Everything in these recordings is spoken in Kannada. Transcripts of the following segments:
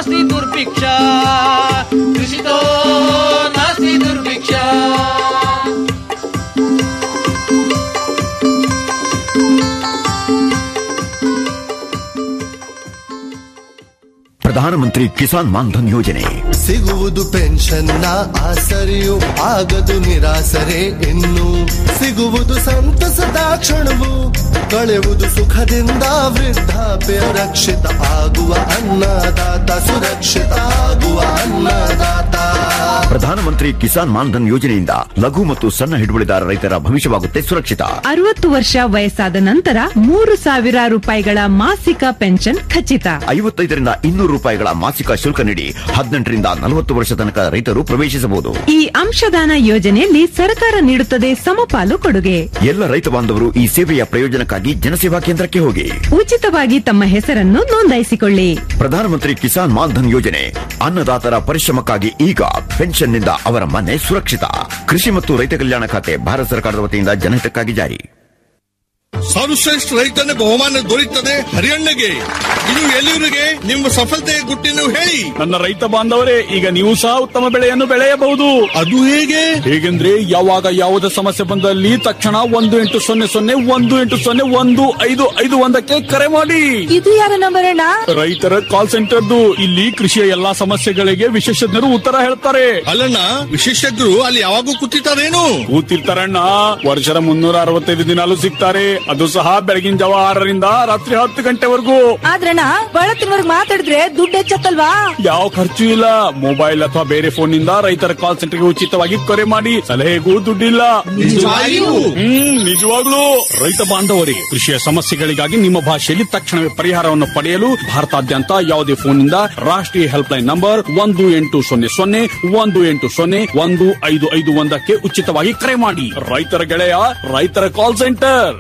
नास्ति दुर्भिक्षा कृषितो नास्ति दुर्भिक्षा ಪ್ರಧಾನಮಂತ್ರಿ ಕಿಸಾನ್ ಮಾನ್ಧನ್ ಯೋಜನೆ ಸಿಗುವುದು ಪೆನ್ಷನ್ನ ಆಸರೆಯು ಆಗದು ನಿರಾಸರೆ ಇನ್ನು ಸಿಗುವುದು ಸಂತಸದ ಕ್ಷಣವು ಕಳೆಯುವುದು ಸುಖದಿಂದ ವೃದ್ಧಾಪ್ಯ ರಕ್ಷಿತ ಆಗುವ ಅನ್ನದಾತ ಸುರಕ್ಷಿತ ಆಗುವ ಅನ್ನದಾತ ಪ್ರಧಾನಮಂತ್ರಿ ಕಿಸಾನ್ ಮಾನ್ಧನ್ ಯೋಜನೆಯಿಂದ ಲಘು ಮತ್ತು ಸಣ್ಣ ಹಿಡುವಳಿದಾರ ರೈತರ ಭವಿಷ್ಯವಾಗುತ್ತೆ ಸುರಕ್ಷಿತ ಅರವತ್ತು ವರ್ಷ ವಯಸ್ಸಾದ ನಂತರ ಮೂರು ಸಾವಿರ ರೂಪಾಯಿಗಳ ಮಾಸಿಕ ಪೆನ್ಷನ್ ಖಚಿತ ಐವತ್ತೈದರಿಂದ ಇನ್ನೂರು ರೂಪಾಯಿಗಳ ಮಾಸಿಕ ಶುಲ್ಕ ನೀಡಿ ಹದಿನೆಂಟರಿಂದ ನಲವತ್ತು ವರ್ಷ ತನಕ ರೈತರು ಪ್ರವೇಶಿಸಬಹುದು ಈ ಅಂಶದಾನ ಯೋಜನೆಯಲ್ಲಿ ಸರ್ಕಾರ ನೀಡುತ್ತದೆ ಸಮಪಾಲು ಕೊಡುಗೆ ಎಲ್ಲ ರೈತ ಬಾಂಧವರು ಈ ಸೇವೆಯ ಪ್ರಯೋಜನಕ್ಕಾಗಿ ಜನಸೇವಾ ಕೇಂದ್ರಕ್ಕೆ ಹೋಗಿ ಉಚಿತವಾಗಿ ತಮ್ಮ ಹೆಸರನ್ನು ನೋಂದಾಯಿಸಿಕೊಳ್ಳಿ ಪ್ರಧಾನಮಂತ್ರಿ ಕಿಸಾನ್ ಮಾನ್ಧನ್ ಯೋಜನೆ ಅನ್ನದಾತರ ಪರಿಶ್ರಮಕ್ಕಾಗಿ ಈಗ ಪೆನ್ಷನ್ನಿಂದ ಅವರ ಮನೆ ಸುರಕ್ಷಿತ ಕೃಷಿ ಮತ್ತು ರೈತ ಕಲ್ಯಾಣ ಖಾತೆ ಭಾರತ ಸರ್ಕಾರದ ವತಿಯಿಂದ ಜನಹಿತಕ್ಕಾಗಿ ಜಾರಿ ಸರ್ವಶ್ರೇಷ್ಠ ರೈತನ ಬಹುಮಾನ ದೊರೆಯುತ್ತದೆ ಹರಿಯಣ್ಣಗೆ ಇದು ಎಲ್ಲಿವರಿಗೆ ನಿಮ್ಮ ಸಫಲತೆಯ ಗುಟ್ಟಿನ ಹೇಳಿ ನನ್ನ ರೈತ ಬಾಂಧವರೇ ಈಗ ನೀವು ಸಹ ಉತ್ತಮ ಬೆಳೆಯನ್ನು ಬೆಳೆಯಬಹುದು ಅದು ಹೇಗೆ ಹೇಗೆಂದ್ರೆ ಯಾವಾಗ ಯಾವುದೇ ಸಮಸ್ಯೆ ಬಂದಲ್ಲಿ ತಕ್ಷಣ ಒಂದು ಎಂಟು ಸೊನ್ನೆ ಸೊನ್ನೆ ಒಂದು ಎಂಟು ಸೊನ್ನೆ ಒಂದು ಐದು ಐದು ಒಂದಕ್ಕೆ ಕರೆ ಮಾಡಿ ಇದು ಯಾರ ನಂಬರ್ ಅಣ್ಣ ರೈತರ ಕಾಲ್ ಸೆಂಟರ್ದು ಇಲ್ಲಿ ಕೃಷಿಯ ಎಲ್ಲಾ ಸಮಸ್ಯೆಗಳಿಗೆ ವಿಶೇಷಜ್ಞರು ಉತ್ತರ ಹೇಳ್ತಾರೆ ಅಲ್ಲಣ್ಣ ವಿಶೇಷಜ್ಞರು ಅಲ್ಲಿ ಯಾವಾಗೂ ಕೂತಿರ್ತಾರೇನು ಕೂತಿರ್ತಾರಣ್ಣ ವರ್ಷದ ಮುನ್ನೂರ ಅರವತ್ತೈದು ದಿನಾಲು ಸಿಗ್ತಾರೆ ಅದು ಸಹ ಬೆಳಗಿನ ಜಾವ ಆರರಿಂದ ರಾತ್ರಿ ಹತ್ತು ಗಂಟೆವರೆಗೂ ಆದ್ರಣ್ಣ ಬಳತ್ತಿನವರ್ಗ್ ಮಾತಾಡಿದ್ರೆ ದುಡ್ಡು ಹೆಚ್ಚತ್ತಲ್ವಾ ಯಾವ ಖರ್ಚು ಇಲ್ಲ ಮೊಬೈಲ್ ಅಥವಾ ಬೇರೆ ಫೋನ್ ನಿಂದ ರೈತರ ಕಾಲ್ ಸೆಂಟರ್ಗೆ ಉಚಿತವಾಗಿ ಕರೆ ಮಾಡಿ ಸಲಹೆಗೂ ದುಡ್ಡಿಲ್ಲ ನಿಜವಾಗಿಯೂ? ಹ್ಮ್ ನಿಜವಾಗ್ಲೂ ರೈತ ಬಾಂಧವರಿಗೆ ಕೃಷಿಯ ಸಮಸ್ಯೆಗಳಿಗಾಗಿ ನಿಮ್ಮ ಭಾಷೆಯಲ್ಲಿ ತಕ್ಷಣವೇ ಪರಿಹಾರವನ್ನು ಪಡೆಯಲು ಭಾರತಾದ್ಯಂತ ಯಾವುದೇ ಫೋನ್ ನಿಂದ ರಾಷ್ಟ್ರೀಯ ಹೆಲ್ಪ್ ಲೈನ್ ನಂಬರ್ ಒಂದು ಎಂಟು ಸೊನ್ನೆ ಸೊನ್ನೆ ಒಂದು ಎಂಟು ಸೊನ್ನೆ ಒಂದು ಐದು ಐದು ಒಂದಕ್ಕೆ ಉಚಿತವಾಗಿ ಕರೆ ಮಾಡಿ ರೈತರ ಗೆಳೆಯ ರೈತರ ಕಾಲ್ ಸೆಂಟರ್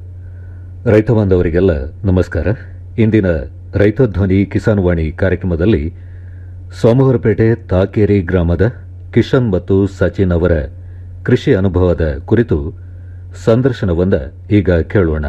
ರೈತ ಬಾಂಧವರಿಗೆಲ್ಲ ನಮಸ್ಕಾರ ಇಂದಿನ ರೈತ ಧ್ವನಿ ಕಿಸಾನ್ ವಾಣಿ ಕಾರ್ಯಕ್ರಮದಲ್ಲಿ ಸೋಮವಾರಪೇಟೆ ತಾಕೇರಿ ಗ್ರಾಮದ ಕಿಶನ್ ಮತ್ತು ಸಚಿನ್ ಅವರ ಕೃಷಿ ಅನುಭವದ ಕುರಿತು ಸಂದರ್ಶನವನ್ನ ಈಗ ಕೇಳೋಣ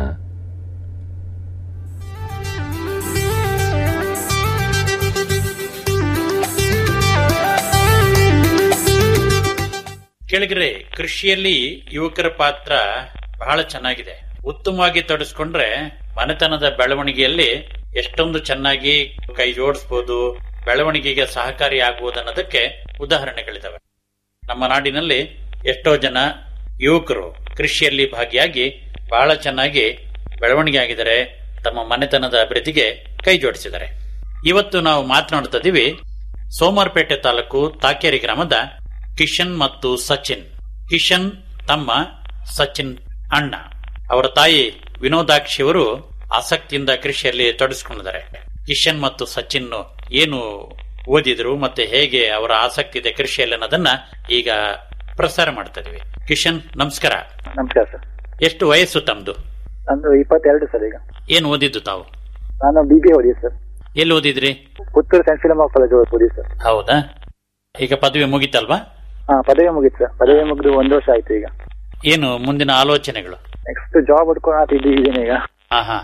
ಕೆಳಗರೆ ಕೃಷಿಯಲ್ಲಿ ಯುವಕರ ಪಾತ್ರ ಬಹಳ ಚೆನ್ನಾಗಿದೆ ಉತ್ತಮವಾಗಿ ತೊಡಸ್ಕೊಂಡ್ರೆ ಮನೆತನದ ಬೆಳವಣಿಗೆಯಲ್ಲಿ ಎಷ್ಟೊಂದು ಚೆನ್ನಾಗಿ ಕೈ ಜೋಡಿಸಬಹುದು ಬೆಳವಣಿಗೆಗೆ ಸಹಕಾರಿ ಆಗುವುದು ಅನ್ನೋದಕ್ಕೆ ಉದಾಹರಣೆಗಳಿದಾವೆ ನಮ್ಮ ನಾಡಿನಲ್ಲಿ ಎಷ್ಟೋ ಜನ ಯುವಕರು ಕೃಷಿಯಲ್ಲಿ ಭಾಗಿಯಾಗಿ ಬಹಳ ಚೆನ್ನಾಗಿ ಬೆಳವಣಿಗೆ ಆಗಿದ್ದಾರೆ ತಮ್ಮ ಮನೆತನದ ಅಭಿವೃದ್ಧಿಗೆ ಕೈ ಜೋಡಿಸಿದ್ದಾರೆ ಇವತ್ತು ನಾವು ಮಾತನಾಡ್ತಾ ಇದೀವಿ ಸೋಮವಾರಪೇಟೆ ತಾಲೂಕು ತಾಕೇರಿ ಗ್ರಾಮದ ಕಿಶನ್ ಮತ್ತು ಸಚಿನ್ ಕಿಶನ್ ತಮ್ಮ ಸಚಿನ್ ಅಣ್ಣ ಅವರ ತಾಯಿ ವಿನೋದಾಕ್ಷಿ ಅವರು ಆಸಕ್ತಿಯಿಂದ ಕೃಷಿಯಲ್ಲಿ ತೊಡಗಿಸಿಕೊಂಡಿದ್ದಾರೆ ಕಿಶನ್ ಮತ್ತು ಸಚಿನ್ ಏನು ಓದಿದ್ರು ಮತ್ತೆ ಹೇಗೆ ಅವರ ಆಸಕ್ತಿ ಇದೆ ಕೃಷಿಯಲ್ಲಿ ಅನ್ನೋದನ್ನ ಈಗ ಪ್ರಸಾರ ಮಾಡ್ತಾ ಇದೀವಿ ಕಿಶನ್ ನಮಸ್ಕಾರ ನಮಸ್ಕಾರ ಸರ್ ಎಷ್ಟು ವಯಸ್ಸು ತಮ್ದು ನಂದು ಇಪ್ಪತ್ತೆರಡು ಸರ್ ಈಗ ಏನು ಓದಿದ್ದು ತಾವು ನಾನು ಬಿ ಬಿ ಓದಿ ಸರ್ ಎಲ್ಲಿ ಓದಿದ್ರಿ ಪುತ್ತೂರು ಸೆಂಟ್ ಫಿಲಮ್ ಕಾಲೇಜ್ ಓದಿ ಸರ್ ಹೌದಾ ಈಗ ಪದವಿ ಮುಗಿತಲ್ವಾ ಹಾ ಪದವಿ ಮುಗೀತು ಸರ್ ಪದವಿ ಮುಗಿದು ಒಂದು ವರ್ಷ ಆಯ್ತು ಈಗ ಏನು ಮುಂದಿನ ಆಲೋಚನೆಗಳು ನೆಕ್ಸ್ಟ್ ಜಾಬ್ ಹುಡ್ಕೊಂಡು ಇದ್ದೀನಿ ಈಗ ಹಾ ಹಾ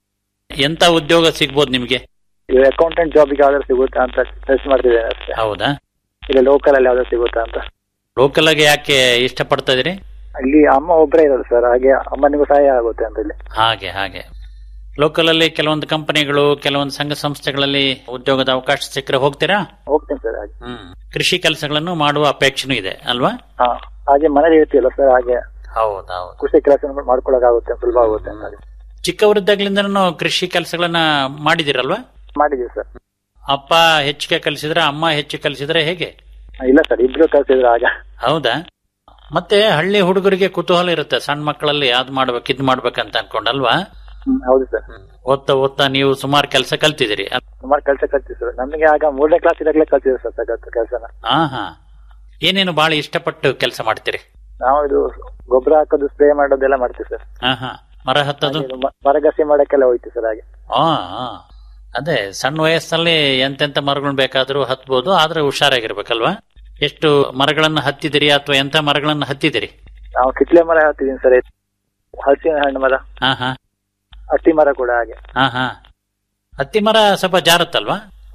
ಎಂತ ಉದ್ಯೋಗ ಸಿಗ್ಬೋದು ನಿಮ್ಗೆ ಈಗ ಅಕೌಂಟೆಂಟ್ ಜಾಬಿಗೆ ಯಾವ್ದಾದ್ರು ಸಿಗುತ್ತಾ ಅಂತ ಸರ್ಚ್ ಮಾಡ್ತಿದ್ದೇನೆ ಅಷ್ಟೇ ಹೌದಾ ಇಲ್ಲ ಲೋಕಲ್ ಅಲ್ಲಿ ಯಾವ್ದಾದ್ರು ಸಿಗುತ್ತಾ ಅಂತ ಲೋಕಲ್ ಆಗಿ ಯಾಕೆ ಇಷ್ಟಪಡ್ತಾ ಇದೀರಿ ಅಲ್ಲಿ ಅಮ್ಮ ಒಬ್ಬರೇ ಇರೋದು ಸರ್ ಹಾಗೆ ಅಮ್ಮನಿಗೂ ಸಹಾಯ ಆಗುತ್ತೆ ಅಂತ ಇಲ್ಲಿ ಹಾಗೆ ಹಾಗೆ ಲೋಕಲ್ ಅಲ್ಲಿ ಕೆಲವೊಂದು ಕಂಪನಿಗಳು ಕೆಲವೊಂದು ಸಂಘ ಸಂಸ್ಥೆಗಳಲ್ಲಿ ಉದ್ಯೋಗದ ಅವಕಾಶ ಸಿಕ್ಕರೆ ಹೋಗ್ತೀರಾ ಹೋಗ್ತೇನೆ ಸರ್ ಹಾಗೆ ಹ್ಮ್ ಕೃಷಿ ಕೆಲಸಗಳನ್ನು ಮಾಡುವ ಅಪೇಕ್ಷೆನೂ ಇದೆ ಅಲ್ವಾ ಹಾ ಹಾಗೆ ಮನೇಲಿ ಇರ್ತೀವಲ್ಲ ಸರ್ ಹಾಗೆ ಹೌದೌದು ಕೃಷಿ ಕೆಲಸ ಮಾಡ್ಕೊಳಕ್ ಆಗುತ್ತೆ ಸುಲಭ ಆಗುತ್ತೆ ಅಂತ ಹಾಗೆ ಚಿಕ್ಕವರಿದ್ದಾಗ್ಲಿಂದನೂ ಕೃಷಿ ಕೆಲಸಗಳನ್ನ ಮಾಡಿದಿರಲ್ವಾ ಮಾಡಿದೀವಿ ಸರ್ ಅಪ್ಪ ಹೆಚ್ಚಿಗೆ ಕಲಿಸಿದ್ರೆ ಅಮ್ಮ ಹೆಚ್ಚು ಕಲಿಸಿದ್ರೆ ಹೇಗೆ ಇಲ್ಲ ಸರ್ ಇಬ್ರು ಕಲ್ಸಿದ್ರು ಆಗ ಹೌದಾ ಮತ್ತೆ ಹಳ್ಳಿ ಹುಡುಗರಿಗೆ ಕುತೂಹಲ ಇರುತ್ತೆ ಸಣ್ಣ ಮಕ್ಕಳಲ್ಲಿ ಯಾವ್ದು ಮಾಡ್ಬೇಕು ಇದ್ ಮಾಡ್ಬೇಕಂತ ಅನ್ಕೊಂಡಲ್ವಾ ಹ್ಮ್, ಹೌದು ಸರ್ ಓದ್ತಾ ಓದ್ತಾ ನೀವು ಸುಮಾರು ಕೆಲಸ ಕಲ್ತಿದ್ದೀರಿ ಸುಮಾರು ಕೆಲಸ ಕಲ್ತಿವಿ ಸರ್ ನಮಗೆ ಆಗ ಮೂರನೇ ಕ್ಲಾಸ್ ಇದಾಗಲೇ ಕಲ್ತಿದ್ರು ಸರ್ ತಗತ್ತು ಕೆಲಸನ ಹಾ ಹಾ ಏನೇನು ಬಹಳ ಇಷ್ಟಪಟ್ಟು ಕೆಲಸ ಮಾಡ್ತೀರಿ ನಾವು ಇದು ಗೊಬ್ಬರ ಹಾಕೋದು ಸ್ಪ್ರೇ ಮಾಡೋದೆಲ್ಲ ಮಾಡ್ತೀವಿ ಸರ್ ಹಾ ಹಾ ಮರ ಹತ್ತದು ಇದು ಮ- ಮರಗಸಿ ಮಾಡಕ್ಕೆಲ್ಲ ಹೋಯ್ತು ಸರ್ ಹಾಗೆ ಆ ಆ. ಅದೇ ಸಣ್ಣ ವಯಸ್ಸಲ್ಲಿ ಎಂತೆಂತ ಮರಗಳನ್ನ ಬೇಕಾದ್ರೂ ಹತ್ಬೋದು ಆದ್ರೆ ಹುಷಾರಾಗಿರ್ಬೇಕಲ್ವಾ ಎಷ್ಟು ಮರಗಳನ್ನ ಹತ್ತಿದಿರಿ ಅಥವಾ ಎಂತ ಮರಗಳನ್ನ ಹತ್ತಿದಿರಿ ನಾವು ಕಿತ್ಲೆ ಮರ ಹಾಕ್ತಿದೀನಿ ಸರ್ ಹಲಸಿನ ಹಣ್ಣು ಮರ ಹಾ ಹಾ ಹತ್ತಿ ಮರ ಕೂಡ ಹಾಗೆ ಹಾ ಹಾ ಹತ್ತಿ ಮರ ಸ್ವಲ್ಪ ಜಾರತ್ತಲ್ವಾ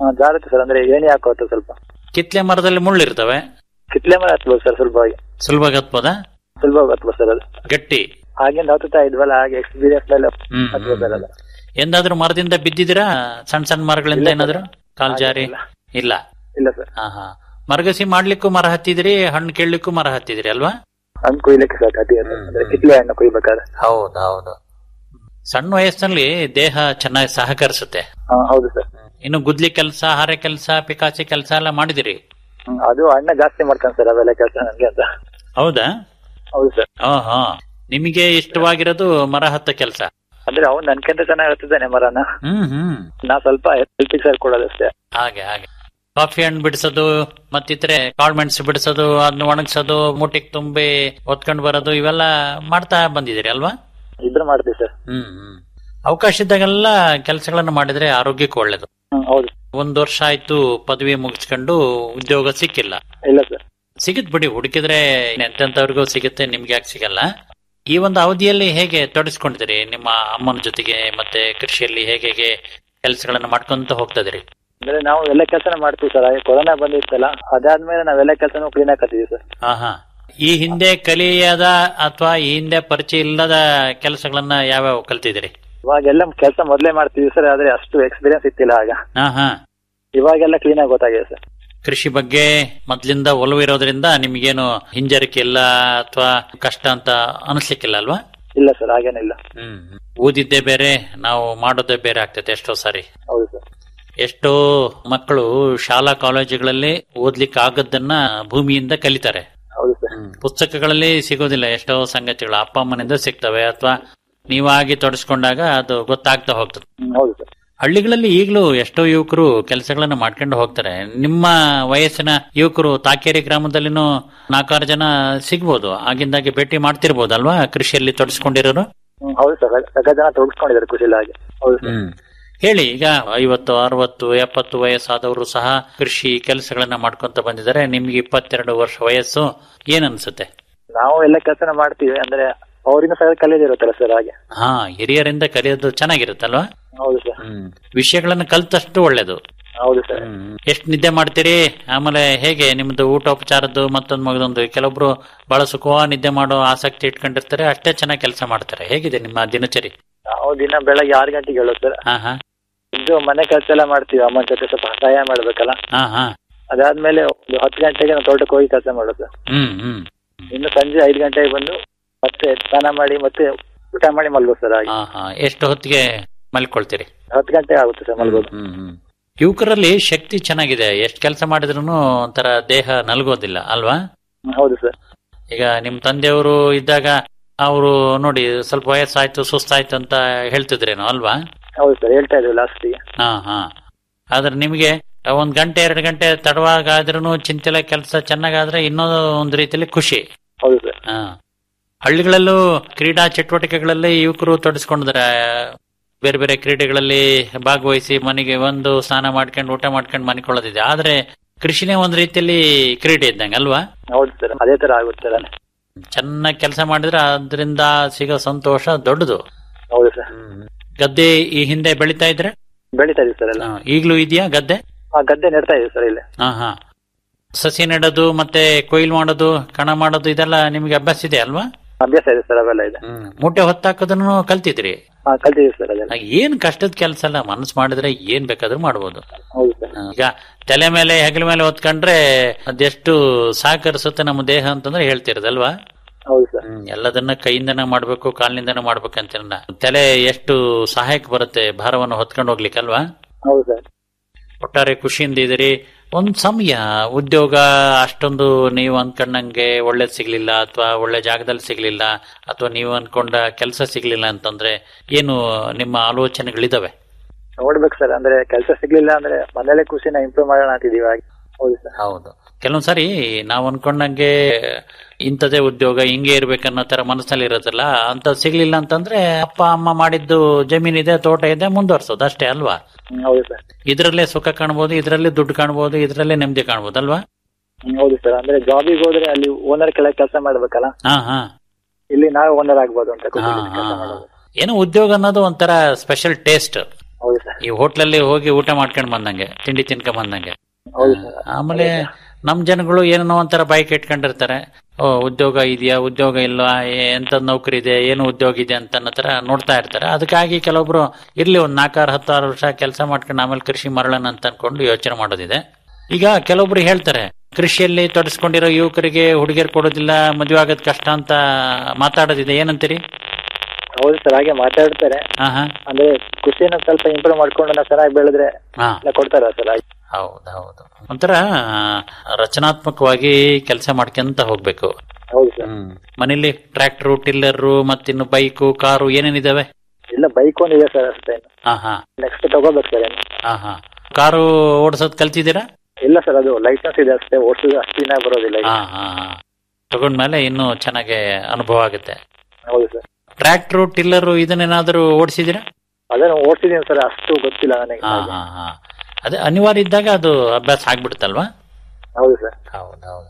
ಹಾ, ಜಾರುತ್ತೆ ಸರ್ ಅಂದ್ರೆ ಏಣಿ ಹಾಕೋತ ಸ್ವಲ್ಪ ಕಿತ್ಲೆ ಮರದಲ್ಲಿ ಮುಳ್ಳಿರ್ತವೆ ಕಿತ್ಲೆ ಮರ ಹತ್ಬೋದು ಸರ್ ಸುಲಭವಾಗಿ ಸುಲಭವಾಗಿ ಹತ್ಬೋದಾ ಸುಲಭವಾಗಿ ಹತ್ಬೋದು ಸರ್ ಅದು ಗಟ್ಟಿ ಆಗಿಂದ ಹತ್ತುತ್ತಾ ಇದ್ವಲ್ಲ ಹಾಗೆ ಎಕ್ಸ್ಪೀರಿಯನ್ಸ್ ಮೇಲೆ ಹ್ಮ್, ಹತ್ಬೋದು ಸರ್ ಅದು ಎಂದಾದ್ರೂ ಮರದಿಂದ ಬಿದ್ದಿದ್ದೀರಾ ಸಣ್ಣ ಸಣ್ಣ ಮರಗಳಿಂದ ಇಲ್ಲ ಏನಾದ್ರು ಕಾಲ್ ಜಾರಿ ಇಲ್ಲ ಇಲ್ಲ ಸರ್ ಹಾ ಹಾ ಮರಗಸಿ ಮಾಡ್ಲಿಕ್ಕೂ ಮರ ಹತ್ತಿದ್ರಿ ಹಣ್ಣು ಕೇಳಲಿಕ್ಕೂ ಮರ ಹತ್ತಿದ್ರಿ ಅಲ್ವಾ ಹಣ್ಣು ಕೊಯ್ಲಿಕ್ಕೆ ಸರ್ ಕಟಿ ಅಂದ್ರೆ ಕಿತ್ಲೆ ಹಣ್ಣು ಕೊಯ್ಬೇಕಾದ್ರೆ ಹೌದು ಹೌದು ಸಣ್ಣ ವಯಸ್ಸಿನಲ್ಲಿ ದೇಹ ಚೆನ್ನಾಗಿ ಸಹಕರಿಸುತ್ತೆ ಹಾ, ಹೌದು ಸರ್ ಇನ್ನು ಗುದ್ಲಿ ಕೆಲಸ ಹಾರೆ ಕೆಲಸ ಪಿಕಾಸಿ ಕೆಲಸ ಎಲ್ಲ ಮಾಡಿದಿರಿ ಹ್ಮ್, ಅದು ಅಣ್ಣ ಜಾಸ್ತಿ ಮಾಡ್ತಾನೆ ಸರ್ ಅವೆಲ್ಲ ಕೆಲಸ ನನ್ಗೆ ಅಂತ ಹೌದಾ ಹೌದು ಸರ್ ಹಾ ಹಾ ನಿಮಗೆ ಇಷ್ಟವಾಗಿರೋದು ಮರ ಹತ್ತ ಕೆಲಸ ಅಂದ್ರೆ ಅವ್ನು ನನ್ಕಿಂತ ಚೆನ್ನಾಗಿ ಹತ್ತಿದ್ದಾನೆ ಮರನ ಹ್ಮ್ ಹ್ಮ್ ನಾ ಸ್ವಲ್ಪ ಹೆಲ್ಪಿಗೆ ಸರ್ ಕೊಡೋದಷ್ಟೇ ಹಾಗೆ ಹಾಗೆ ಕಾಫಿ ಹಣ್ಣು ಬಿಡಿಸೋದು ಮತ್ತಿದ್ರೆ ಕಾಳ್ಮೆಣ್ಸು ಬಿಡಿಸೋದು ಅದನ್ನ ಒಣಗಿಸೋದು ಮುಟ್ಟಿಗೆ ತುಂಬಿ ಹೊತ್ಕೊಂಡು ಬರೋದು ಇವೆಲ್ಲ ಮಾಡ್ತಾ ಬಂದಿದ್ದೀರಿ ಅಲ್ವಾ ಇಬ್ರು ಮಾಡ್ತೀವಿ ಸರ್ ಹ್ಮ್ ಹ್ಮ್ ಅವಕಾಶ ಇದ್ದಾಗೆಲ್ಲ ಕೆಲಸಗಳನ್ನು ಮಾಡಿದ್ರೆ ಆರೋಗ್ಯಕ್ಕೆ ಒಳ್ಳೇದು ಹ್ಮ್, ಹೌದು ಒಂದ್ ವರ್ಷ ಆಯ್ತು ಪದವಿ ಮುಗಿಸ್ಕೊಂಡು ಉದ್ಯೋಗ ಸಿಕ್ಕಿಲ್ಲ ಇಲ್ಲ ಸರ್ ಸಿಗುತ್ತೆ ಬಿಡಿ ಹುಡುಕಿದ್ರೆ ಎಂತೆಂತವ್ರಿಗೂ ಸಿಗುತ್ತೆ ನಿಮ್ಗೆ ಯಾಕೆ ಸಿಗಲ್ಲ ಈ ಒಂದು ಅವಧಿಯಲ್ಲಿ ಹೇಗೆ ತೊಡಗಿಸ್ಕೊಂಡಿದ್ದೀರಿ ನಿಮ್ಮ ಅಮ್ಮನ ಜೊತೆಗೆ ಮತ್ತೆ ಕೃಷಿಯಲ್ಲಿ ಹೇಗೆ ಹೇಗೆ ಕೆಲಸಗಳನ್ನ ಮಾಡ್ಕೊಂತ ಹೋಗ್ತಾ ಇದೀರಿ ಅಂದ್ರೆ ನಾವು ಎಲ್ಲ ಕೆಲಸನ ಮಾಡ್ತೀವಿ ಸರ್ ಹಾಗೆ ಕೊರೋನಾ ಬಂದಿತ್ತಲ್ಲ ಅದಾದ್ಮೇಲೆ ನಾವೆಲ್ಲ ಕೆಲಸನೂ ಕ್ಲೀನ್ ಹಾಕತ್ತೀವಿ ಸರ್ ಹಾ ಹಾ ಈ ಹಿಂದೆ ಕಲಿಯದ ಅಥವಾ ಈ ಹಿಂದೆ ಪರಿಚಯ ಇಲ್ಲದ ಕೆಲಸಗಳನ್ನ ಯಾವ್ಯಾವ ಕಲ್ತಿದ್ದೀರಿ ಇವಾಗೆಲ್ಲ ಕೆಲಸ ಮೊದಲೇ ಮಾಡ್ತೀವಿ ಸರ್ ಆದ್ರೆ ಅಷ್ಟು ಎಕ್ಸ್ಪೀರಿಯನ್ಸ್ ಇತ್ತಿಲ್ಲ ಆಗ ಹಾ ಹಾ ಇವಾಗೆಲ್ಲ ಕ್ಲೀನ್ ಆಗಿ ಗೊತ್ತಾಗಿದೆ ಸರ್ ಕೃಷಿ ಬಗ್ಗೆ ಮೊದ್ಲಿಂದ ಒಲವು ಇರೋದ್ರಿಂದ ನಿಮ್ಗೇನು ಹಿಂಜರಿಕೆ ಇಲ್ಲ ಅಥವಾ ಕಷ್ಟ ಅಂತ ಅನಿಸ್ಲಿಕ್ಕಿಲ್ಲ ಅಲ್ವಾ ಇಲ್ಲ ಸರ್ ಹಾಗೇನಿಲ್ಲ ಹ್ಮ್ ಓದಿದ್ದೇ ಬೇರೆ ನಾವು ಮಾಡೋದೇ ಬೇರೆ ಆಗ್ತೈತೆ ಎಷ್ಟೋ ಸಾರಿ ಹೌದು ಸರ್ ಎಷ್ಟೋ ಮಕ್ಕಳು ಶಾಲಾ ಕಾಲೇಜುಗಳಲ್ಲಿ ಓದ್ಲಿಕ್ಕೆ ಆಗದ್ದನ್ನ ಭೂಮಿಯಿಂದ ಕಲಿತಾರೆ ಹೌದು ಸರ್ ಪುಸ್ತಕಗಳಲ್ಲಿ ಸಿಗೋದಿಲ್ಲ ಎಷ್ಟೋ ಸಂಗತಿಗಳು ಅಪ್ಪ ಅಮ್ಮನಿಂದ ಸಿಗ್ತವೆ ಅಥವಾ ನೀವಾಗಿ ತೊಡಸ್ಕೊಂಡಾಗ ಅದು ಗೊತ್ತಾಗ್ತಾ ಹೋಗ್ತದೆ ಹ್ಮ್, ಹೌದು ಸರ್ ಹಳ್ಳಿಗಳಲ್ಲಿ ಈಗಲೂ ಎಷ್ಟೋ ಯುವಕರು ಕೆಲಸಗಳನ್ನ ಮಾಡ್ಕೊಂಡು ಹೋಗ್ತಾರೆ ನಿಮ್ಮ ವಯಸ್ಸಿನ ಯುವಕರು ತಾಕೇರಿ ಗ್ರಾಮದಲ್ಲಿನೂ ನಾಲ್ಕಾರು ಜನ ಸಿಗ್ಬೋದು ಆಗಿಂದಾಗೆ ಭೇಟಿ ಮಾಡ್ತಿರ್ಬೋದು ಅಲ್ವಾ ಕೃಷಿಯಲ್ಲಿ ತೊಡಸ್ಕೊಂಡಿರೋರು ಹ್ಮ್, ಹೌದು ಸರ್ ಸಗ ಜನ ತೊಡಗಿಸ್ಕೊಂಡಿದ್ದಾರೆ ಖುಷಿಲ್ಲ ಹಾಗೆ ಹೌದು ಸರ್ ಹೇಳಿ ಈಗ ಐವತ್ತು ಅರವತ್ತು ಎಪ್ಪತ್ತು ವಯಸ್ಸಾದವರು ಸಹ ಕೃಷಿ ಕೆಲಸಗಳನ್ನ ಮಾಡ್ಕೊಂತ ಬಂದಿದ್ದಾರೆ ನಿಮ್ಗೆ ಇಪ್ಪತ್ತೆರಡು ವರ್ಷ ವಯಸ್ಸು ಏನ್ ಅನ್ಸುತ್ತೆ ನಾವು ಎಲ್ಲ ಕೆಲಸನ ಮಾಡ್ತೀವಿ ಅಂದ್ರೆ ಅವರಿಂದ ಸಹ ಕಲಿಯೋದಿರುತ್ತಲ್ಲ ಸರ್ ಹಾಗೆ ಹಾ ಹಿರಿಯರಿಂದ ಕಲಿಯೋದು ಚೆನ್ನಾಗಿರುತ್ತಲ್ವಾ ಹೌದು ಸರ್ ವಿಷಯಗಳನ್ನ ಕಲ್ತಷ್ಟು ಒಳ್ಳೇದು ಹೌದು ಸರ್ ಎಷ್ಟು ನಿದ್ದೆ ಮಾಡ್ತೀರಿ ಆಮೇಲೆ ಹೇಗೆ ನಿಮ್ದು ಊಟೋಪಚಾರದ್ದು ಮತ್ತೊಂದು ಮಗದೊಂದು ಕೆಲವೊಬ್ರು ಬಹಳ ಸುಖವಾಗಿ ನಿದ್ದೆ ಮಾಡೋ ಆಸಕ್ತಿ ಇಟ್ಕೊಂಡಿರ್ತಾರೆ ಅಷ್ಟೇ ಚೆನ್ನಾಗಿ ಕೆಲಸ ಮಾಡ್ತಾರೆ ಹೇಗಿದೆ ನಿಮ್ಮ ದಿನಚರಿ ನಾವು ದಿನ ಬೆಳಗ್ಗೆ ಆರು ಗಂಟೆಗೆ ಹೇಳೋದು ಸರ್ ಹಾ ಹಾ ಇದು ಮನೆ ಕೆಲಸ ಎಲ್ಲ ಮಾಡ್ತೀವಿ ಅಮ್ಮನ ಜೊತೆ ಸ್ವಲ್ಪ ಸಹಾಯ ಮಾಡ್ಬೇಕಲ್ಲ ಹಾ ಹಾ ಅದಾದ್ಮೇಲೆ ಒಂದು ಹತ್ತು ಗಂಟೆಗೆ ನಾವು ತೋಟಕ್ಕೆ ಹೋಗಿ ಕೆಲಸ ಮಾಡೋದು ಸರ್ ಹ್ಮ್ ಹ್ಮ್ ಇನ್ನು ಸಂಜೆ ಐದು ಗಂಟೆಗೆ ಬಂದು ಮತ್ತೆ ಸ್ನಾನ ಮಾಡಿ ಮತ್ತೆ ಊಟ ಮಾಡಿ ಮಲ್ಗೋದು ಸರ್ ಹಾಗೆ ಹಾ ಹಾ ಎಷ್ಟು ಹೊತ್ತಿಗೆ ಮಲ್ಕೊಳ್ತೀರಿ ಹತ್ತು ಗಂಟೆ ಆಗುತ್ತೆ ಸರ್ ಮಲ್ಗೋದು ಯುವಕರಲ್ಲಿ ಶಕ್ತಿ ಚೆನ್ನಾಗಿದೆ ಎಷ್ಟು ಕೆಲಸ ಮಾಡಿದ್ರು ಒಂಥರ ದೇಹ ನಲ್ಗೋದಿಲ್ಲ ಅಲ್ವಾ ಹ್ಮ್, ಹೌದು ಸರ್ ಈಗ ನಿಮ್ ತಂದೆಯವರು ಇದ್ದಾಗ ಅವರು ನೋಡಿ ಸ್ವಲ್ಪ ವಯಸ್ಸಾಯ್ತು ಸುಸ್ತಾಯ್ತು ಅಂತ ಹೇಳ್ತಿದ್ರೇನೋ ಅಲ್ವಾ ಹೌದು ಸರ್ ಹೇಳ್ತಾ ಇದ್ವಿ ಲಾಸ್ಟಿಗೆ ಹಾ ಹಾ ಆದ್ರೆ ನಿಮಗೆ ಒಂದ್ ಗಂಟೆ ಎರಡು ಗಂಟೆ ತಡವಾಗಾದ್ರೂ ಚಿಂತೆಲ್ಲ ಕೆಲಸ ಚೆನ್ನಾಗಾದ್ರೆ ಇನ್ನೊಂದು ಒಂದು ರೀತಿಯಲ್ಲಿ ಖುಷಿ ಹೌದು ಸರ್ ಹಾ ಹಳ್ಳಿಗಳಲ್ಲೂ ಕ್ರೀಡಾ ಚಟುವಟಿಕೆಗಳಲ್ಲಿ ಯುವಕರು ತೊಡಸ್ಕೊಂಡಿದ್ದಾರೆ ಬೇರೆ ಬೇರೆ ಕ್ರೀಡೆಗಳಲ್ಲಿ ಭಾಗವಹಿಸಿ ಮನೆಗೆ ಒಂದು ಸ್ನಾನ ಮಾಡ್ಕೊಂಡು ಊಟ ಮಾಡ್ಕೊಂಡು ಮನಿಕೊಳ್ಳೋದಿದೆ ಆದ್ರೆ ಕೃಷಿನೇ ಒಂದ್ ರೀತಿಯಲ್ಲಿ ಕ್ರೀಡೆ ಇದ್ದಂಗೆ ಅಲ್ವಾ ಹೌದು ಸರ್ ಅದೇ ತರ ಆಗುತ್ತೆ ಸರ್ ಚೆನ್ನಾಗಿ ಕೆಲಸ ಮಾಡಿದ್ರೆ ಅದರಿಂದ ಸಿಗೋ ಸಂತೋಷ ದೊಡ್ಡದು ಹೌದು ಸರ್ ಗದ್ದೆ ಈ ಹಿಂದೆ ಬೆಳಿತಾ ಇದ್ರೆ ಬೆಳಿತಾ ಇದೀವಿ ಸರ್ ಎಲ್ಲ ಈಗಲೂ ಇದೆಯಾ ಗದ್ದೆ ಆ ಗದ್ದೆ ನೆಡ್ತಾ ಇದೀವಿ ಸರ್ ಇಲ್ಲಿ ಹಾ ಹಾ ಸಸಿ ನೆಡೋದು ಮತ್ತೆ ಕೊಯ್ಲು ಮಾಡೋದು ಕಣ ಮಾಡೋದು ಇದೆಲ್ಲ ನಿಮ್ಗೆ ಅಭ್ಯಾಸ ಇದೆ ಅಲ್ವಾ ಅಭ್ಯಾಸ ಇದೆ ಸರ್ ಅವೆಲ್ಲ ಇದೆ ಮೂಟೆ ಹೊತ್ತಾಕೋದನ್ನು ಕಲ್ತಿದ್ರಿ ಹಾ ಕಲ್ತಿದೀವಿ ಸರ್ ಅದೆಲ್ಲ ಏನ್ ಕಷ್ಟದ ಕೆಲಸ ಅಲ್ಲ ಮನಸ್ಸು ಮಾಡಿದ್ರೆ ಏನ್ ಬೇಕಾದ್ರೂ ಮಾಡ್ಬೋದು ಹೌದು ಸರ್ ಈಗ ತಲೆ ಮೇಲೆ ಹೆಗಲ ಮೇಲೆ ಹೊತ್ಕೊಂಡ್ರೆ ಅದೆಷ್ಟು ಸಹಕರಿಸುತ್ತೆ ನಮ್ಮ ದೇಹ ಅಂತಂದ್ರೆ ಹೇಳ್ತಿರೋದಲ್ವಾ ಹೌದು ಸರ್ ಎಲ್ಲದನ್ನ ಕೈಯಿಂದನೇ ಮಾಡ್ಬೇಕು ಕಾಲಿನಿಂದನೇ ಮಾಡ್ಬೇಕಂತ ತಲೆ ಎಷ್ಟು ಸಹಾಯಕ್ಕೆ ಬರುತ್ತೆ ಭಾರವನ್ನು ಹೊತ್ಕೊಂಡು ಹೋಗ್ಲಿಕ್ಕಲ್ವಾ ಹೌದು ಸರ್ ಒಟ್ಟಾರೆ ಖುಷಿಯಿಂದ ಇದೀರಿ ಒಂದ್ ಸಮಯ ಉದ್ಯೋಗ ಅಷ್ಟೊಂದು ನೀವು ಅನ್ಕೊಂಡಂಗೆ ಒಳ್ಳೇದ್ ಸಿಗ್ಲಿಲ್ಲ ಅಥವಾ ಒಳ್ಳೆ ಜಾಗದಲ್ಲಿ ಸಿಗ್ಲಿಲ್ಲ ಅಥವಾ ನೀವು ಅನ್ಕೊಂಡ ಕೆಲಸ ಸಿಗ್ಲಿಲ್ಲ ಅಂತಂದ್ರೆ ಏನು ನಿಮ್ಮ ಆಲೋಚನೆಗಳಿದಾವೆ ನೋಡ್ಬೇಕು ಸರ್ ಅಂದ್ರೆ ಕೆಲಸ ಸಿಗ್ಲಿಲ್ಲ ಅಂದ್ರೆ ಮನೇಲೆ ಖುಷಿನ ಇಂಪ್ರೂವ್ ಮಾಡೋಣ ಅಂತಿದೀವಿ ಹಾಗೆ ಹೌದು ಸರ್ ಹೌದು ಕೆಲವೊಂದ್ ಸಾರಿ ನಾವು ಅನ್ಕೊಂಡಂಗೆ ಇಂಥದೇ ಉದ್ಯೋಗ ಹಿಂಗೆ ಇರ್ಬೇಕನ್ನೋ ತರ ಮನಸ್ಸಲ್ಲಿ ಇರೋದಿಲ್ಲ ಅಂತ ಸಿಗ್ಲಿಲ್ಲ ಅಂತಂದ್ರೆ ಅಪ್ಪ ಅಮ್ಮ ಮಾಡಿದ್ದು ಜಮೀನಿದೆ ತೋಟ ಇದೆ ಮುಂದುವರ್ಸೋದು ಅಷ್ಟೇ ಅಲ್ವಾ ಹ್ಮ್, ಹೌದು ಸರ್ ಇದ್ರಲ್ಲೇ ಸುಖ ಕಾಣ್ಬೋದು ಇದ್ರಲ್ಲೇ ದುಡ್ಡು ಕಾಣ್ಬೋದು ಇದ್ರಲ್ಲೇ ನೆಮ್ಮದಿ ಕಾಣ್ಬೋದು ಅಲ್ವಾ ಹ್ಮ್, ಹೌದು ಸರ್ ಅಂದ್ರೆ ಜಾಬಿಗೆ ಹೋದ್ರೆ ಅಲ್ಲಿ ಓನರ್ ಕೆಳಗೆ ಕೆಲಸ ಮಾಡ್ಬೇಕಲ್ಲ ಹಾ ಹಾ ಇಲ್ಲಿ ನಾವು ಓನರ್ ಆಗ್ಬೋದು ಅಂತ ಖುಷಿ ಹಾ, ಕೆಲಸ ಹಾ, ಮಾಡೋದು ಏನೋ ಉದ್ಯೋಗ ಅನ್ನೋದು ಒಂಥರ ಸ್ಪೆಷಲ್ ಟೇಸ್ಟ್ ಹೌದು ಸರ್ ಈ ಹೋಟ್ಲಲ್ಲಿ ಹೋಗಿ ಊಟ ಮಾಡ್ಕೊಂಡ್ ಬಂದಂಗೆ ತಿಂಡಿ ತಿನ್ಕೊಂಡ್ ಬಂದಂಗೆ ಹೌದು ಸರ್ ಆಮೇಲೆ ನಮ್ ಜನಗಳು ಏನೋ ಒಂಥರ ಬೈಕ್ ಇಟ್ಕೊಂಡಿರ್ತಾರೆ ಓ ಉದ್ಯೋಗ ಇದೆಯಾ ಉದ್ಯೋಗ ಇಲ್ವಾ ಎಂತ ನೌಕರಿ ಇದೆ ಏನು ಉದ್ಯೋಗ ಇದೆ ಅಂತ ಅನ್ನೋ ತರ ನೋಡ್ತಾ ಇರ್ತಾರೆ ಅದಕ್ಕಾಗಿ ಕೆಲವೊಬ್ರು ಇರ್ಲಿ ಒಂದ್ ನಾಲ್ಕಾರು ಹತ್ತಾರು ವರ್ಷ ಕೆಲಸ ಮಾಡ್ಕೊಂಡು ಆಮೇಲೆ ಕೃಷಿ ಮರಳನ ಅಂತ ಅನ್ಕೊಂಡು ಯೋಚನೆ ಮಾಡೋದಿದೆ ಈಗ ಕೆಲವೊಬ್ರು ಹೇಳ್ತಾರೆ ಕೃಷಿಯಲ್ಲಿ ತೊಡಸ್ಕೊಂಡಿರೋ ಯುವಕರಿಗೆ ಹುಡುಗಿಯರು ಕೊಡೋದಿಲ್ಲ ಮದುವೆ ಆಗೋದ್ ಕಷ್ಟ ಅಂತ ಮಾತಾಡೋದಿದೆ ಏನಂತೀರಿ ಹೌದು ಸರ್ ಹಾಗೆ ಮಾತಾಡ್ತಾರೆ ಹಾ ಹಾ ಅಂದ್ರೆ ಕೃಷಿನ ಸ್ವಲ್ಪ ಇಂಪ್ರೂವ್ ಮಾಡ್ಕೊಂಡು ನಾವು ಚೆನ್ನಾಗಿ ಬೆಳೆದ್ರೆ ಹಾ ಎಲ್ಲ ಕೊಡ್ತಾರ ಸರ್ ಹಾಗೆ ಹೌದು ಹೌದು ಒಂಥರ ರಚನಾತ್ಮಕವಾಗಿ ಕೆಲಸ ಮಾಡ್ಕೊಂತ ಹೋಗ್ಬೇಕು ಹೌದು ಸರ್ ಮನೇಲಿ ಟ್ರ್ಯಾಕ್ಟರ್ ಟಿಲ್ಲರ್ ಮತ್ತಿನ್ನು ಬೈಕು ಕಾರು ಏನೇನಿದಾವೆ ಇಲ್ಲ ಬೈಕ್ ಒಂದಿದೆ ಸರ್ ಅಷ್ಟೇ ಹಾ ಹಾ ನೆಕ್ಸ್ಟ್ ತಗೋಬೇಕು ಸರ್ ಏನು ಹಾ ಹಾ ಕಾರು ಓಡಿಸೋದ್ ಕಲ್ತಿದ್ದೀರಾ ಇಲ್ಲ ಸರ್ ಅದು ಲೈಸೆನ್ಸ್ ಇದೆ ಅಷ್ಟೇ ಓಡಿಸೋದು ಅಷ್ಟಿನ ಬರೋದಿಲ್ಲ ಈಗ. ಹಾ ಹಾ ಹಾ ತಗೊಂಡ್ಮೇಲೆ ಇನ್ನೂ ಚೆನ್ನಾಗಿ ಅನುಭವ ಆಗುತ್ತೆ ಹೌದು ಸರ್ ಟ್ರ್ಯಾಕ್ಟರ್ ಟಿಲ್ಲರ್ ಇದನ್ನೇನಾದ್ರೂ ಓಡಿಸಿದ್ದೀರಾ ಅದನ್ನು ಓಡಿಸಿದೀನಿ ಸರ್ ಅಷ್ಟು ಗೊತ್ತಿಲ್ಲ ನನಗೆ ಹಾ ಹಾ ಹಾ ಅದೇ ಅನಿವಾರ್ಯ ಇದ್ದಾಗ ಅದು ಅಭ್ಯಾಸ ಆಗ್ಬಿಡುತ್ತಲ್ವಾ ಹೌದು ಸರ್ ಹೌದೌದು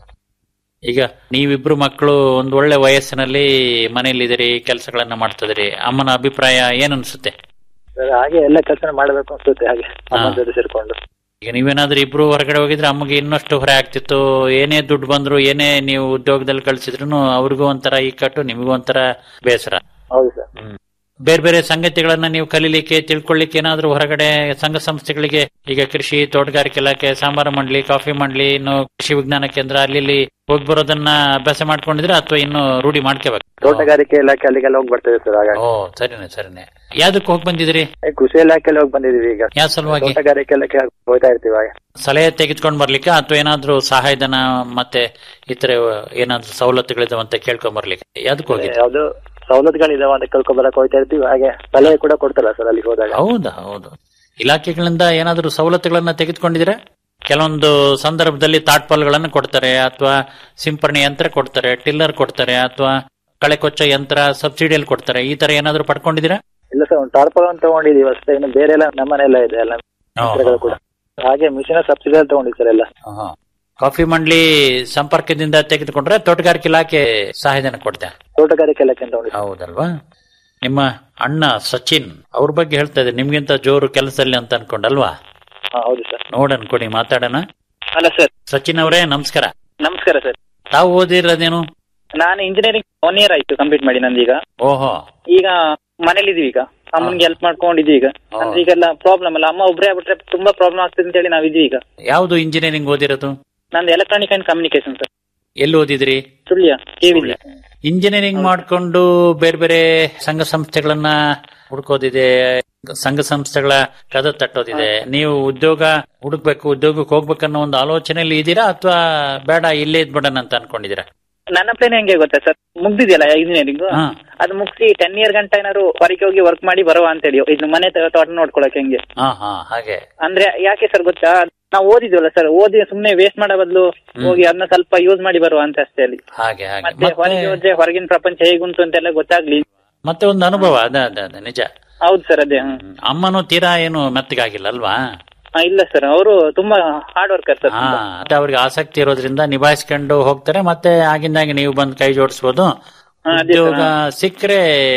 ಈಗ ನೀವಿಬ್ರು ಮಕ್ಕಳು ಒಂದು ಒಳ್ಳೆ ವಯಸ್ಸಿನಲ್ಲಿ ಮನೆಯಲ್ಲಿದ್ದೀರಿ ಕೆಲಸಗಳನ್ನ ಮಾಡ್ತಿದ್ದೀರಿ ಅಮ್ಮನ ಅಭಿಪ್ರಾಯ ಏನ್ ಅನ್ಸುತ್ತೆ ಸರ್ ಹಾಗೆ ಎಲ್ಲ ಕೆಲಸ ಮಾಡಬೇಕು ಅನ್ಸುತ್ತೆ ಹಾಗೆ ಅಮ್ಮನ ಜೊತೆ ಸೇರ್ಕೊಂಡು ಈಗ ನೀವೇನಾದ್ರೂ ಇಬ್ರು ಹೊರಗಡೆ ಹೋಗಿದ್ರೆ ಅಮ್ಮಗೆ ಇನ್ನಷ್ಟು ಹೊರೆ ಆಗ್ತಿತ್ತು ಏನೇ ದುಡ್ಡು ಬಂದ್ರು ಏನೇ ನೀವು ಉದ್ಯೋಗದಲ್ಲಿ ಕಳ್ಸಿದ್ರು ಅವ್ರಿಗೂ ಒಂಥರ ಇಕ್ಕಟ್ಟು ನಿಮಗೂ ಒಂಥರ ಬೇಸರ ಹೌದು ಸರ್ ಬೇರೆ ಬೇರೆ ಸಂಗತಿಗಳನ್ನ ನೀವು ಕಲೀಲಿಕ್ಕೆ ತಿಳ್ಕೊಳ್ಳಿಕ್ಕೆ ಏನಾದ್ರೂ ಹೊರಗಡೆ ಸಂಘ ಸಂಸ್ಥೆಗಳಿಗೆ ಈಗ ಕೃಷಿ ತೋಟಗಾರಿಕೆ ಇಲಾಖೆ ಸಾಂಬಾರ ಮಂಡಳಿ ಕಾಫಿ ಮಂಡಳಿ ಇನ್ನು ಕೃಷಿ ವಿಜ್ಞಾನ ಕೇಂದ್ರ ಅಲ್ಲಿ ಇಲ್ಲಿ ಹೋಗಿ ಬರೋದನ್ನ ಅಭ್ಯಾಸ ಮಾಡ್ಕೊಂಡಿದ್ರೆ ಅಥವಾ ಇನ್ನು ರೂಢಿ ಮಾಡ್ಕೋಬೇಕು ತೋಟಗಾರಿಕೆ ಇಲಾಖೆ ಅಲ್ಲಿಗೆಲ್ಲ ಹೋಗಿ ಬರ್ತೇವೆ ಸರ್ ಹಾಗಾಗಿ ಓ ಸರಿನೆ ಸರಿನೆ ಯಾವ್ದಕ್ಕೆ ಹೋಗಿ ಬಂದಿದ್ರಿ ಏ, ಕೃಷಿ ಇಲಾಖೆಯಲ್ಲಿ ಹೋಗಿ ಬಂದಿದೀವಿ ಈಗ ಯಾವ ಸಲುವಾಗಿ ತೋಟಗಾರಿಕೆ ಇಲಾಖೆ ಹೋಗ್ತಾ ಇರ್ತೀವಿ ಹಾಗೆ ಸಲಹೆ ತೆಗೆದುಕೊಂಡ್ ಬರ್ಲಿಕ್ಕೆ ಅಥವಾ ಏನಾದ್ರೂ ಸಹಾಯಧನ ಮತ್ತೆ ಇತರ ಏನಾದ್ರೂ ಸವಲತ್ತುಗಳಿದಾವ ಅಂತ ಕೇಳ್ಕೊಂಡ್ ಬರ್ಲಿಕ್ಕೆ ಯಾವ್ದಕ್ಕೆ ಹೋಗಿದ್ರಿ ಯಾವ್ದು ಸವಲತ್ತುಗಳಿದಾವ ಅಂತ ಕಳ್ಕೊ ಬರಕ್ ಹೋಗ್ತಾ ಇರ್ತೀವಿ ಹಾಗೆ ಸಲಹೆ ಕೂಡ ಕೊಡ್ತಾರ ಸರ್ ಅಲ್ಲಿ ಹೋದಾಗ ಹೌದಾ ಹೌದು ಇಲಾಖೆಗಳಿಂದ ಏನಾದ್ರೂ ಸವಲತ್ತುಗಳನ್ನ ತೆಗೆದುಕೊಂಡಿದ್ದೀರಾ ಕೆಲವೊಂದು ಸಂದರ್ಭದಲ್ಲಿ ತಾಟ್ಪಾಲ್ಗಳನ್ನ ಕೊಡ್ತಾರೆ ಅಥವಾ ಸಿಂಪರಣೆ ಯಂತ್ರ ಕೊಡ್ತಾರೆ ಟಿಲ್ಲರ್ ಕೊಡ್ತಾರೆ ಅಥವಾ ಕಳೆ ಕೊಚ್ಚೋ ಯಂತ್ರ ಸಬ್ಸಿಡಿಯಲ್ಲಿ ಕೊಡ್ತಾರೆ ಈ ತರ ಏನಾದ್ರೂ ಪಡ್ಕೊಂಡಿದ್ದೀರಾ ಇಲ್ಲ ಸರ್ ಒಂದು ಟಾರ್ಪಲ್ ಅಂತ ತಗೊಂಡಿದೀವಿ ಅಷ್ಟೇ ಇನ್ನು ಬೇರೆ ಎಲ್ಲ ನಮ್ಮನೆಲ್ಲ ಇದೆ ಎಲ್ಲ ಯಂತ್ರಗಳು ಕೂಡ ಹಾಗೆ ಮಿಷಿನ ಸಬ್ಸಿಡಿ ತಗೊಂಡಿವಿ ಸರ್ ಎಲ್ಲ ಕಾಫಿ ಮಂಡಳಿ ಸಂಪರ್ಕದಿಂದ ತೆಗೆದುಕೊಂಡ್ರೆ ತೋಟಗಾರಿಕೆ ಇಲಾಖೆ ಸಹಾಯಧನ ಕೊಡ್ತೆ ತೋಟಗಾರಿಕೆ ಇಲಾಖೆ ಅಂತ ತಗೊಂಡಿವಿ ಹೌದಲ್ವಾ ನಿಮ್ಮ ಅಣ್ಣ ಸಚಿನ್ ಅವ್ರ ಬಗ್ಗೆ ಹೇಳ್ತಾ ಇದ್ದಾರೆ ನಿಮ್ಗಿಂತ ಜೋರು ಕೆಲಸದಲ್ಲಿ ಅಂತ ಅನ್ಕೊಂಡಲ್ವಾ ಹಾ, ಹೌದು ಸರ್ ನೋಡ ಅನ್ಕೊಡಿ ಮಾತಾಡೋಣ ಅಲ್ಲ ಸರ್ ಸಚಿನ್ ಅವರೇ ನಮಸ್ಕಾರ ನಮಸ್ಕಾರ ಸರ್ ತಾವು ಓದಿರೋದೇನು ನಾನು ಇಂಜಿನಿಯರಿಂಗ್ ಒನ್ ಇಯರ್ ಆಯ್ತು ಕಂಪ್ಲೀಟ್ ಮಾಡಿ ನಂದೀಗ ಓಹೋ ಈಗ ಮನೇಲಿದೀವಿ ಈಗ ಅಮ್ಮನ್ಗೆ ಹೆಲ್ಪ್ ಮಾಡ್ಕೊಂಡಿದ್ದೀವಿ ಈಗ ಅಂದ್ರೆ ಈಗೆಲ್ಲ ಪ್ರಾಬ್ಲಮ್ ಅಲ್ಲ ಅಮ್ಮ ಒಬ್ರೇ ಆಗ್ಬಿಟ್ರೆ ತುಂಬಾ ಪ್ರಾಬ್ಲಮ್ ಆಗ್ತದೆ ಅಂತ ಹೇಳಿ ನಾವಿದ್ದೀವಿ ಈಗ ಯಾವ್ದು ಇಂಜಿನಿಯರಿಂಗ್ ಓದಿರೋದು ನಂದು ಎಲೆಕ್ಟ್ರಾನಿಕ್ ಅಂಡ್ ಕಮ್ಯುನಿಕೇಶನ್ ಸರ್ ಎಲ್ಲಿ ಓದಿದ್ರಿ ಸುಳ್ಯ ಕೇವಿಲ್ಲ ಇಂಜಿನಿಯರಿಂಗ್ ಮಾಡ್ಕೊಂಡು ಬೇರೆ ಬೇರೆ ಸಂಘ ಸಂಸ್ಥೆಗಳನ್ನ ಹುಡುಕೋದಿದೆ ಸಂಘ ಸಂಸ್ಥೆಗಳ ಕದ ತಟ್ಟೋದಿದೆ ನೀವು ಉದ್ಯೋಗ ಹುಡುಕ್ಬೇಕು ಉದ್ಯೋಗಕ್ಕೆ ಹೋಗ್ಬೇಕನ್ನೋ ಒಂದು ಆಲೋಚನೆಯಲ್ಲಿ ಇದ್ದೀರಾ ಅಥವಾ ಬೇಡ ಇಲ್ಲೇ ಇದ್ಬಿಡೋಣ ಅಂತ ಅನ್ಕೊಂಡಿದ್ದೀರಾ ನನ್ನ ಪ್ಲೇನ್ ಹೆಂಗೆ ಗೊತ್ತಾ ಸರ್ ಮುಗ್ದಿದೆಯಲ್ಲ ಇಂಜಿನಿಯರಿಂಗ್ ಹಾ. ಅದು ಮುಗಿಸಿ ಟೆನ್ ಇಯರ್ ಗಂಟ ಏನಾದ್ರು ಹೊರಗೆ ಹೋಗಿ ವರ್ಕ್ ಮಾಡಿ ಬರುವ ಅಂತ ಹೇಳಿ ಇದು ಮನೆ ತ- ತೋಟ ನೋಡ್ಕೊಳಕ್ ಹೆಂಗೆ ಹಾ ಹಾ ಹಾಗೆ ಅಂದ್ರೆ ಯಾಕೆ ಸರ್ ಗೊತ್ತಾ ನಾವು ಓದಿದ್ವಲ್ಲ ಸರ್ ಓದಿ ಸುಮ್ನೆ ವೇಸ್ಟ್ ಮಾಡೋ ಬದಲು ಹೋಗಿ ಅದನ್ನ ಸ್ವಲ್ಪ ಯೂಸ್ ಮಾಡಿ ಬರುವ ಅಂತ ಅಷ್ಟೇ ಅಲ್ಲಿ ಹಾಗೆ ಹಾಗೆ ಮತ್ತೆ ಹೊರಗೆ ಹೋದ್ರೆ ಹೊರಗಿನ ಪ್ರಪಂಚ ಹೇಗುಂಟು ಅಂತೆಲ್ಲ ಗೊತ್ತಾಗ್ಲಿ ಮತ್ತೆ ಒಂದು ಅನುಭವ ಅದ ಅದ ಅದ ನಿಜ ಹೌದು ಸರ್ ಅದೇ ಹ್ಮ್. ಅಮ್ಮನು ತೀರಾ ಏನು ಮೆತ್ತಗಾಗಿಲ್ಲ ಅಲ್ವಾ ಹಾ, ಇಲ್ಲ ಸರ್ ಅವರು ತುಂಬಾ ಹಾರ್ಡ್ ವರ್ಕರ್ ಸರ್ ಹಾ ಮತ್ತೆ ಅವ್ರಿಗೆ ಆಸಕ್ತಿ ಇರೋದ್ರಿಂದ ನಿಭಾಯಿಸ್ಕೊಂಡು ಹೋಗ್ತಾರೆ ಮತ್ತೆ ಆಗಿಂದಾಗೆ ನೀವು ಬಂದು ಕೈ ಜೋಡಿಸ್ಬೋದು ಉದ್ಯೋಗ ಸಿಕ್ಕರೆ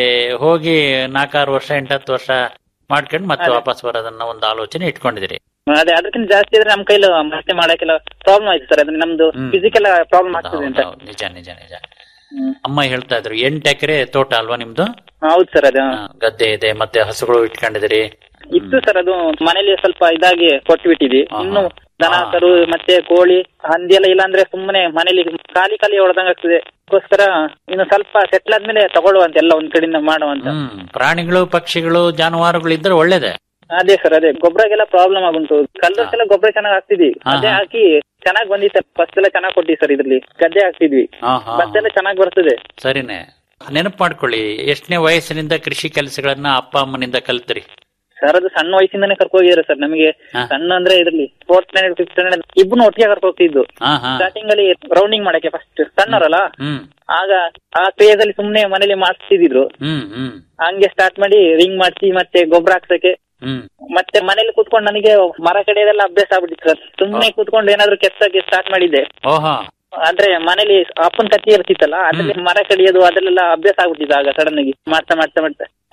ಹೋಗಿ ನಾಲ್ಕಾರು ವರ್ಷ ಎಂಟತ್ತು ವರ್ಷ ಮಾಡ್ಕೊಂಡು ಮತ್ತೆ ವಾಪಸ್ ಬರೋದನ್ನ ಒಂದು ಆಲೋಚನೆ ಇಟ್ಕೊಂಡಿದ್ದೀರಿ ಅದೇ ಅದಕ್ಕಿಂತ ಜಾಸ್ತಿ ಇದ್ರೆ ನಮ್ ಕೈಲಿ ಮತ್ತೆ ಮಾಡಕ್ಕೆಲ್ಲ ಪ್ರಾಬ್ಲಮ್ ಆಯ್ತು ಸರ್ ಅದ್ರ ನಮ್ದು ಫಿಸಿಕಲ್ ಪ್ರಾಬ್ಲಮ್ ಆಗ್ತದೆ ಅಂತ ಹೌದು, ನಿಜ ನಿಜ ನಿಜ ಅಮ್ಮ ಹೇಳ್ತಾ ಇದ್ರು ಎಂಟು ಎಕರೆ ತೋಟ ಅಲ್ವಾ ನಿಮ್ದು ಹೌದು ಸರ್ ಅದು ಗದ್ದೆ ಇದೆ ಮತ್ತೆ ಹಸುಗಳು ಇಟ್ಕೊಂಡಿದ್ದೀರಿ ಇತ್ತು ಸರ್ ಅದು ಮನೇಲಿ ಸ್ವಲ್ಪ ಇದಾಗಿ ಕೊಟ್ಟು ಬಿಟ್ಟಿದ್ವಿ ಇನ್ನು ದನ ಕರು ಮತ್ತೆ ಕೋಳಿ ಹಂದಿ ಎಲ್ಲ ಇಲ್ಲ ಅಂದ್ರೆ ಸುಮ್ಮನೆ ಮನೇಲಿ ಖಾಲಿ ಖಾಲಿ ಹೊಡೆದಂಗ ಆಗ್ತದೆ ಅದಕ್ಕೋಸ್ಕರ ಇನ್ನು ಸ್ವಲ್ಪ ಸೆಟ್ಲ್ ಆದ್ಮೇಲೆ ತಗೊಳ್ಳುವಂತ ಎಲ್ಲ ಒಂದ್ ಕಡೆಯಿಂದ ಮಾಡುವಂತ ಹ್ಮ್ ಪ್ರಾಣಿಗಳು ಪಕ್ಷಿಗಳು ಜಾನುವಾರುಗಳು ಇದ್ರೆ ಒಳ್ಳೇದೆ ಅದೇ ಸರ್ ಅದೇ ಗೊಬ್ಬರಗೆಲ್ಲ ಪ್ರಾಬ್ಲಮ್ ಆಗುಂಟು ಕಲ್ದರ್ಸೆಲ್ಲ ಗೊಬ್ಬರ ಚೆನ್ನಾಗಿ ಹಾಕ್ತಿದ್ವಿ ಅದೇ ಹಾಕಿ ಚೆನ್ನಾಗಿ ಬಂದಿತ್ತು ಫಸ್ಟ್ ಎಲ್ಲ ಚೆನ್ನಾಗಿ ಕೊಟ್ಟಿವಿ ಸರ್ ಇದ್ರಲ್ಲಿ ಗದ್ದೆ ಹಾಕ್ತಿದ್ವಿ ಹಾ ಹಾ ಭತ್ತ ಎಲ್ಲ ಚೆನ್ನಾಗಿ ಬರ್ತದೆ ಸರಿನೇ ನೆನಪು ಮಾಡ್ಕೊಳ್ಳಿ ಎಷ್ಟನೇ ವಯಸ್ಸಿನಿಂದ ಕೃಷಿ ಕೆಲಸಗಳನ್ನ ಅಪ್ಪ ಅಮ್ಮನಿಂದ ಕಲ್ತ್ರಿ ಸರ್ ಅದು ಸಣ್ಣ ವಯಸ್ಸಿಂದಾನೆ ಕರ್ಕೊ ಹೋಗಿದ್ದಾರೆ ಸರ್ ನಮಗೆ ಸಣ್ಣ ಅಂದ್ರೆ ಇದ್ರಲ್ಲಿ ಫೋರ್ತ್ ಸ್ಟ್ಯಾಂಡರ್ಡ್ ಫಿಫ್ತ್ ಸ್ಟ್ಯಾಂಡರ್ಡ್ ಇಬ್ಬರು ಒಟ್ಟಿಗೆ ಕರ್ಕೊ ಹೋಗ್ತಿದ್ದು ಹಾ ಹಾ ಸ್ಟಾರ್ಟಿಂಗ್ ಅಲ್ಲಿ ರೌಂಡಿಂಗ್ ಮಾಡಕ್ಕೆ ಫಸ್ಟ್ ಸಣ್ಣರಲ್ಲ ಹ್ಮ್ ಆಗ ಆ ಕ್ರೇಜ್ ಅಲ್ಲಿ ಸುಮ್ನೆ ಮನೇಲಿ ಮಾಡಿಸ್ತಿದ್ರು ಹ್ಮ್ ಹ್ಮ್ ಹಂಗೆ ಸ್ಟಾರ್ಟ್ ಮಾಡಿ ರಿಂಗ್ ಮಾಡಿಸಿ ಮತ್ತೆ ಗೊಬ್ಬರ ಹಾಕ್ಸಕ್ಕೆ ಹ್ಮ್ ಮತ್ತೆ ಮನೇಲಿ ಕೂತ್ಕೊಂಡು ನನಗೆ ಮರ ಕಡೆಯದೆಲ್ಲ ಅಭ್ಯಾಸ ಆಗ್ಬಿಟ್ಟಿತ್ತು ಸರ್ ಸುಮ್ನೆ ಕೂತ್ಕೊಂಡು ಏನಾದ್ರು ಕೆತ್ತಕ್ಕೆ ಸ್ಟಾರ್ಟ್ ಮಾಡಿದ್ದೆ ಓಹೋ ಅಂದ್ರೆ ಮನೇಲಿ ಅಪ್ಪನ ಕತ್ತಿ ಇರ್ತಿತ್ತಲ್ಲ ಅದ್ರಲ್ಲಿ ಮರ ಕಡಿಯೋದು ಅದರಲ್ಲೆಲ್ಲ ಅಭ್ಯಾಸ ಆಗ್ಬಿಟ್ಟಿತ್ತು ಆಗ ಸಡನ್ ಆಗಿ ಮಾಡ್ತಾ ಮಾಡ್ತಾ ಮಾಡ್ತಾ